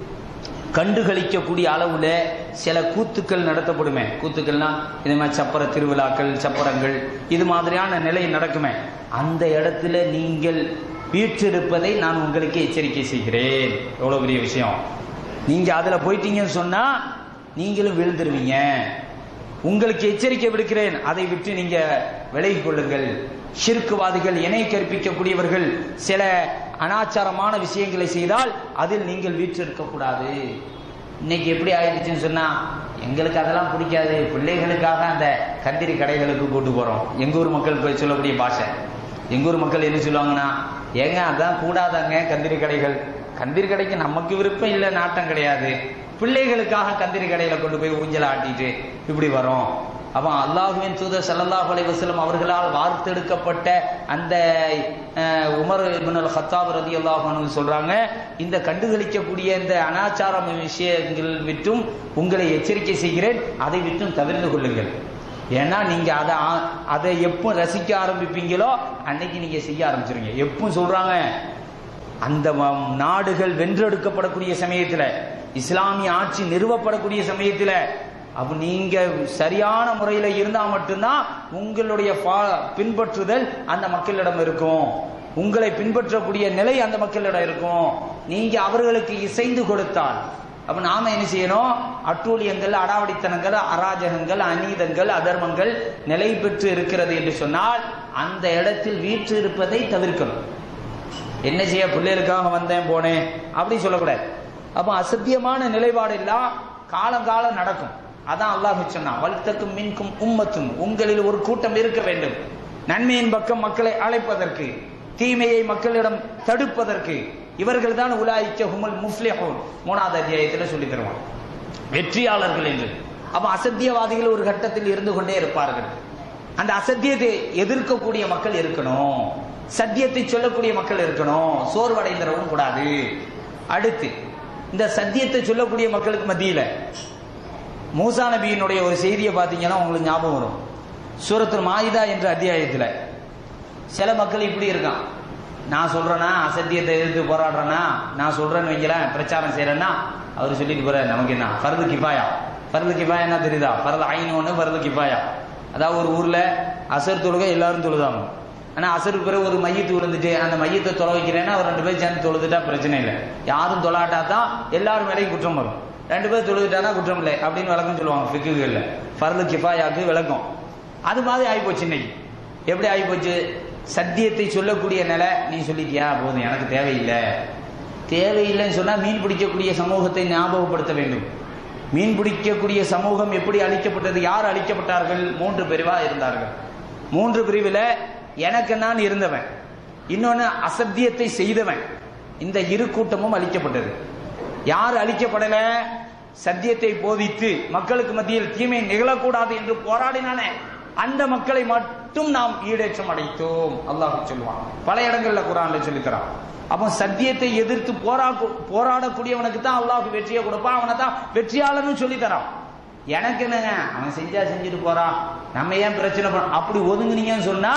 கண்டுகளிக்கக்கூடிய அளவுல சில கூத்துக்கள் நடத்தப்படுமே கூத்துக்கள்னா இது மாதிரி சப்பர திருவிழாக்கள் சப்பரங்கள் இது மாதிரியான நிலை நடக்குமே அந்த இடத்துல நீங்கள் வீற்றிருப்பதை நான் உங்களுக்கு எச்சரிக்கை செய்கிறேன் எவ்வளவு பெரிய விஷயம் நீங்க அதுல போயிட்டீங்கன்னு சொன்னா நீங்களும் விழுந்துருவீங்க உங்களுக்கு எச்சரிக்கை விடுக்கிறேன் அதை விட்டு நீங்க விலகிக் கொள்ளுங்கள் ஷிர்க்குவாதிகள் இணை கற்பிக்கக்கூடியவர்கள் சில அனாச்சாரமான விஷயங்களை செய்தால் அதில் நீங்கள் வீற்றிருக்க கூடாது இன்னைக்கு எப்படி ஆயிடுச்சுன்னு சொன்னா எங்களுக்கு அதெல்லாம் பிடிக்காது பிள்ளைகளுக்காக அந்த கந்திரி கடைகளுக்கு கூட்டு போறோம் எங்க ஊர் மக்கள் போய் சொல்லக்கூடிய பாஷை எங்க ஊர் மக்கள் என்ன சொல்லுவாங்கன்னா ஏங்க அதான் கூடாதாங்க கந்திரி கடைகள் கந்திரி கடைக்கு நமக்கு விருப்பம் இல்லை நாட்டம் கிடையாது பிள்ளைகளுக்காக கந்திரி கடையில கொண்டு போய் ஊஞ்சல் ஆட்டிட்டு இப்படி வரோம் அப்போ அல்லாஹுவின் தூதர் ஸல்லல்லாஹு அலைஹி வஸல்லம் அவர்களால் வார்த்தெடுக்கப்பட்ட அந்த அஹ், உமர் இப்னுல் ஹத்தாப் ரலியல்லாஹு அன்ஹு சொல்றாங்க இந்த கண்டுகளிக்கக்கூடிய இந்த அனாச்சாரம் விஷயங்கள் விட்டும் உங்களை எச்சரிக்கை செய்கிறேன் அதை விட்டும் தவிர்த்து கொள்ளுங்கள் ஏன்னா நீங்க அதை ஆ- அதை எப்போ ரசிக்க ஆரம்பிப்பீங்களோ அன்னைக்கு நீங்க செய்ய ஆரம்பிச்சிருங்க எப்போ சொல்றாங்க அந்த ம- நாடுகள் வென்றெடுக்கப்படக்கூடிய சமயத்துல இஸ்லாமிய ஆட்சி நிறுவப்படக்கூடிய சமயத்துல அப்ப நீங்க சரியான முறையில இருந்தா மட்டும்தான் உங்களுடைய பா- பின்பற்றுதல் அந்த மக்களிடம் இருக்கும் உங்களை பின்பற்றக்கூடிய நிலை அந்த மக்களிடம் இருக்கும் நீங்க அவர்களுக்கு இசைந்து கொடுத்தால் அப்ப நாம என்ன செய்யணும் அட்டூழியங்கள் அடாவடித்தனங்கள் அராஜகங்கள் அநீதங்கள் அதர்மங்கள் நிலை பெற்று இருக்கிறது என்று சொன்னால் அந்த இடத்தில் வீற்று இருப்பதை தவிர்க்கணும் என்ன செய்ய பிள்ளைகளுக்காக வந்தேன் போனேன் அப்படி சொல்லக்கூடாது அப்ப அசத்தியமான நிலைப்பாடு எல்லாம் காலம் காலம் நடக்கும் அதான் அல்லாஹ் சொன்னான் வல்தக்கும் மின்கும் உம்மத்தும் உங்களில் ஒரு கூட்டம் இருக்க வேண்டும் நன்மையின் பக்கம் மக்களை அழைப்பதற்கு தீமையை மக்களிடம் தடுப்பதற்கு இவர்கள் தான் உலாய்க்க ஹுமல் முஃப்லிஹூன் மூணாவது அத்தியாயத்தில் சொல்லி தருவான் வெற்றியாளர்கள் என்று அப்ப அசத்தியவாதிகள் ஒரு கட்டத்தில் இருந்து கொண்டே இருப்பார்கள் அந்த அசத்தியத்தை எதிர்க்கக்கூடிய மக்கள் இருக்கணும் சத்தியத்தை சொல்லக்கூடிய மக்கள் இருக்கணும் சோர்வடைந்துடவும் கூடாது அடுத்து இந்த சத்தியத்தை சொல்லக்கூடிய மக்களுக்கு மத்தியில மூசா நபியினுடைய ஒரு செய்தியை பார்த்தீங்கன்னா உங்களுக்கு ஞாபகம் வரும் சூரத்துல் மாயிதா என்ற அத்தியாயத்தில் சில மக்கள் இப்படி இருக்கான் நான் சொல்றேனா அசத்தியத்தை எதிர்த்து போராடுறேனா நான் சொல்றேன்னு வைங்களேன் பிரச்சாரம் செய்யறேன்னா அவர் சொல்லிட்டு போறாரு நமக்கு என்ன ஃபர்து கிஃபாயா ஃபர்து கிஃபாயா என்ன தெரியுதா ஃபர்து ஐன் ஒன்று ஃபர்து கிஃபாயா அதாவது ஒரு ஊர்ல அசர் தொழுகை எல்லாரும் தொழுதாங்க ஆனா அசருக்கு பிறகு ஒரு மையத்து விழுந்துட்டு அந்த மையத்தை தொலை வைக்கிறேன்னா அவர் ரெண்டு பேர் சேர்ந்து தொழுதுட்டா பிரச்சனை இல்லை யாரும் தொழாட்டா தான் எல்லாரும் மேலேயும் குற்றம் வரும் ரெண்டு பேர் தொழுதுட்டானா குற்றம் இல்லை அப்படின்னு விளக்கம் சொல்லுவாங்க ஃபிக்குகள்ல ஃபர்து கிஃபாயாக்கு விளக்கம் அது மாதிரி ஆகிப்போச்சு இன்னைக்கு எப்படி ஆகிப்போச்சு சத்தியத்தை சொல்லக்கூடிய நிலை நீ சொல்லிட்டியா போதும் எனக்கு தேவையில்லை தேவையில்லைன்னு சொன்னா மீன் பிடிக்கக்கூடிய சமூகத்தை ஞாபகப்படுத்த வேண்டும் மீன் பிடிக்கக்கூடிய சமூகம் எப்படி அழிக்கப்பட்டது யார் அழிக்கப்பட்டார்கள் மூன்று பிரிவா இருந்தார்கள் மூன்று பிரிவில் எனக்கு நான் இருந்தவன் இன்னொன்னு அசத்தியத்தை செய்தவன் இந்த இரு கூட்டமும் அழிக்கப்பட்டது யார் அழிக்கப்படல சத்தியத்தை போதித்து மக்களுக்கு மத்தியில் தீமை நிகழக்கூடாது என்று போராடினானே அந்த மக்களை மட்டும் நாம் ஈடேற்றம் அடைத்தோம் அல்லாஹ் சொல்லுவான் பல இடங்கள்ல குரான்ல சொல்லித்தரான் அப்போ சத்தியத்தை எதிர்த்து போரா போராடக்கூடியவனுக்கு தான் அல்லாஹ் வெற்றியை கொடுப்பான் அவனை தான் வெற்றியாளன்னு சொல்லி தரான் எனக்கு என்னங்க அவன் செஞ்சா செஞ்சுட்டு போறான் நம்ம ஏன் பிரச்சனை பண்ண அப்படி ஒதுங்குனீங்கன்னு சொன்னா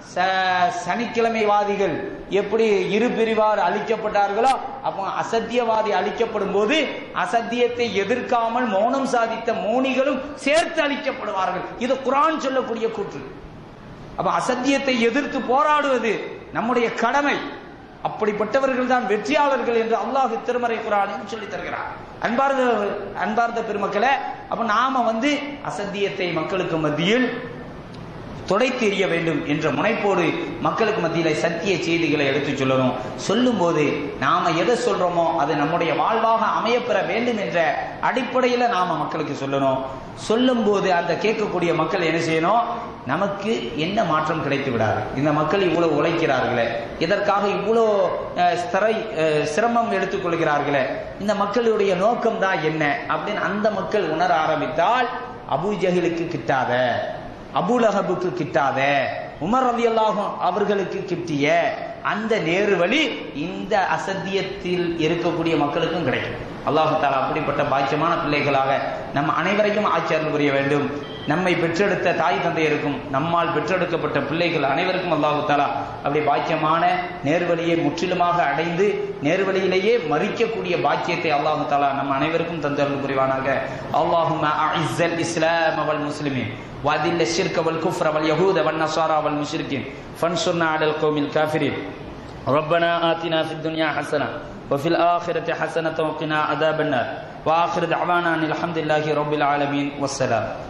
ச- சனிக்கிழமைவாதிகள் எப்படி இரு பிரிவார் அழிக்கப்பட்டார்களோ அப்போ அசத்தியவாதி அழிக்கப்படும் போது அசத்தியத்தை எதிர்க்காமல் மௌனம் சாதித்த மௌனிகளும் சேர்த்து அழிக்கப்படுவார்கள் இது குரான் சொல்லக்கூடிய கூற்று அப்ப அசத்தியத்தை எதிர்த்து போராடுவது நம்முடைய கடமை அப்படிப்பட்டவர்கள் தான் வெற்றியாளர்கள் என்று அல்லாஹ் திருமறை குரானில் சொல்லி தருகிறார் அன்பார்ந்த அன்பார்ந்த பெருமக்களே அப்ப நாம வந்து அசத்தியத்தை மக்களுக்கு மத்தியில் துடைத்து எறிய வேண்டும் என்ற முனைப்போடு மக்களுக்கு மத்தியில சத்திய செய்திகளை எடுத்துச் சொல்லணும் சொல்லும்போது நாம எதை சொல்றோமோ அது நம்முடைய வாழ்வாக அமையப்பெற வேண்டும் என்ற அடிப்படையில் நாம மக்களுக்கு சொல்லணும் சொல்லும்போது அந்த கேட்கக்கூடிய மக்கள் என்ன செய்யணும் நமக்கு என்ன மாற்றம் கிடைத்து விடாது இந்த மக்கள் இவ்வளவு உழைக்கிறார்களே இதற்காக இவ்வளோ அஹ், ஸ்திரை அஹ், சிரமம் எடுத்துக்கொள்கிறார்களே இந்த மக்களுடைய நோக்கம் தான் என்ன அப்படின்னு அந்த மக்கள் உணர ஆரம்பித்தால் அபூ ஜஹிலுக்கு கிட்டாத அபுலஹபுக்கு கிட்டாத உமர் ரவி அவர்களுக்கு கிட்டிய அந்த நேரு வழி இந்த அசத்தியத்தில் இருக்கக்கூடிய மக்களுக்கும் கிடைக்கும் அல்லாஹு தாலா அப்படிப்பட்ட பாக்கியமான பிள்ளைகளாக நம் அனைவரையும் ஆட்சியர்கள் புரிய வேண்டும் நம்மை பெற்றெடுத்த தாய் தந்தையருக்கும் நம்மால் பெற்றெடுக்கப்பட்ட பிள்ளைகள் அனைவருக்கும் அல்லாஹு தாலா அப்படி பாக்கியமான நேர்வழியை முற்றிலுமாக அடைந்து நேர்வழியிலேயே மறிக்கக்கூடிய பாக்கியத்தை அல்லாஹு தாலா நம் அனைவருக்கும் தந்தருள் புரிவானாக அல்லாஹும் இஸ்லாம் அவல் முஸ்லிமின் وأذل الشرك والكفر واليهود والنصارى والمشركين فانصرنا على القوم الكافرين ربنا آتنا في الدنيا حسنة وفي الآخرة حسنة وقنا عذاب النار وآخر دعوانا أن الحمد لله رب العالمين والسلام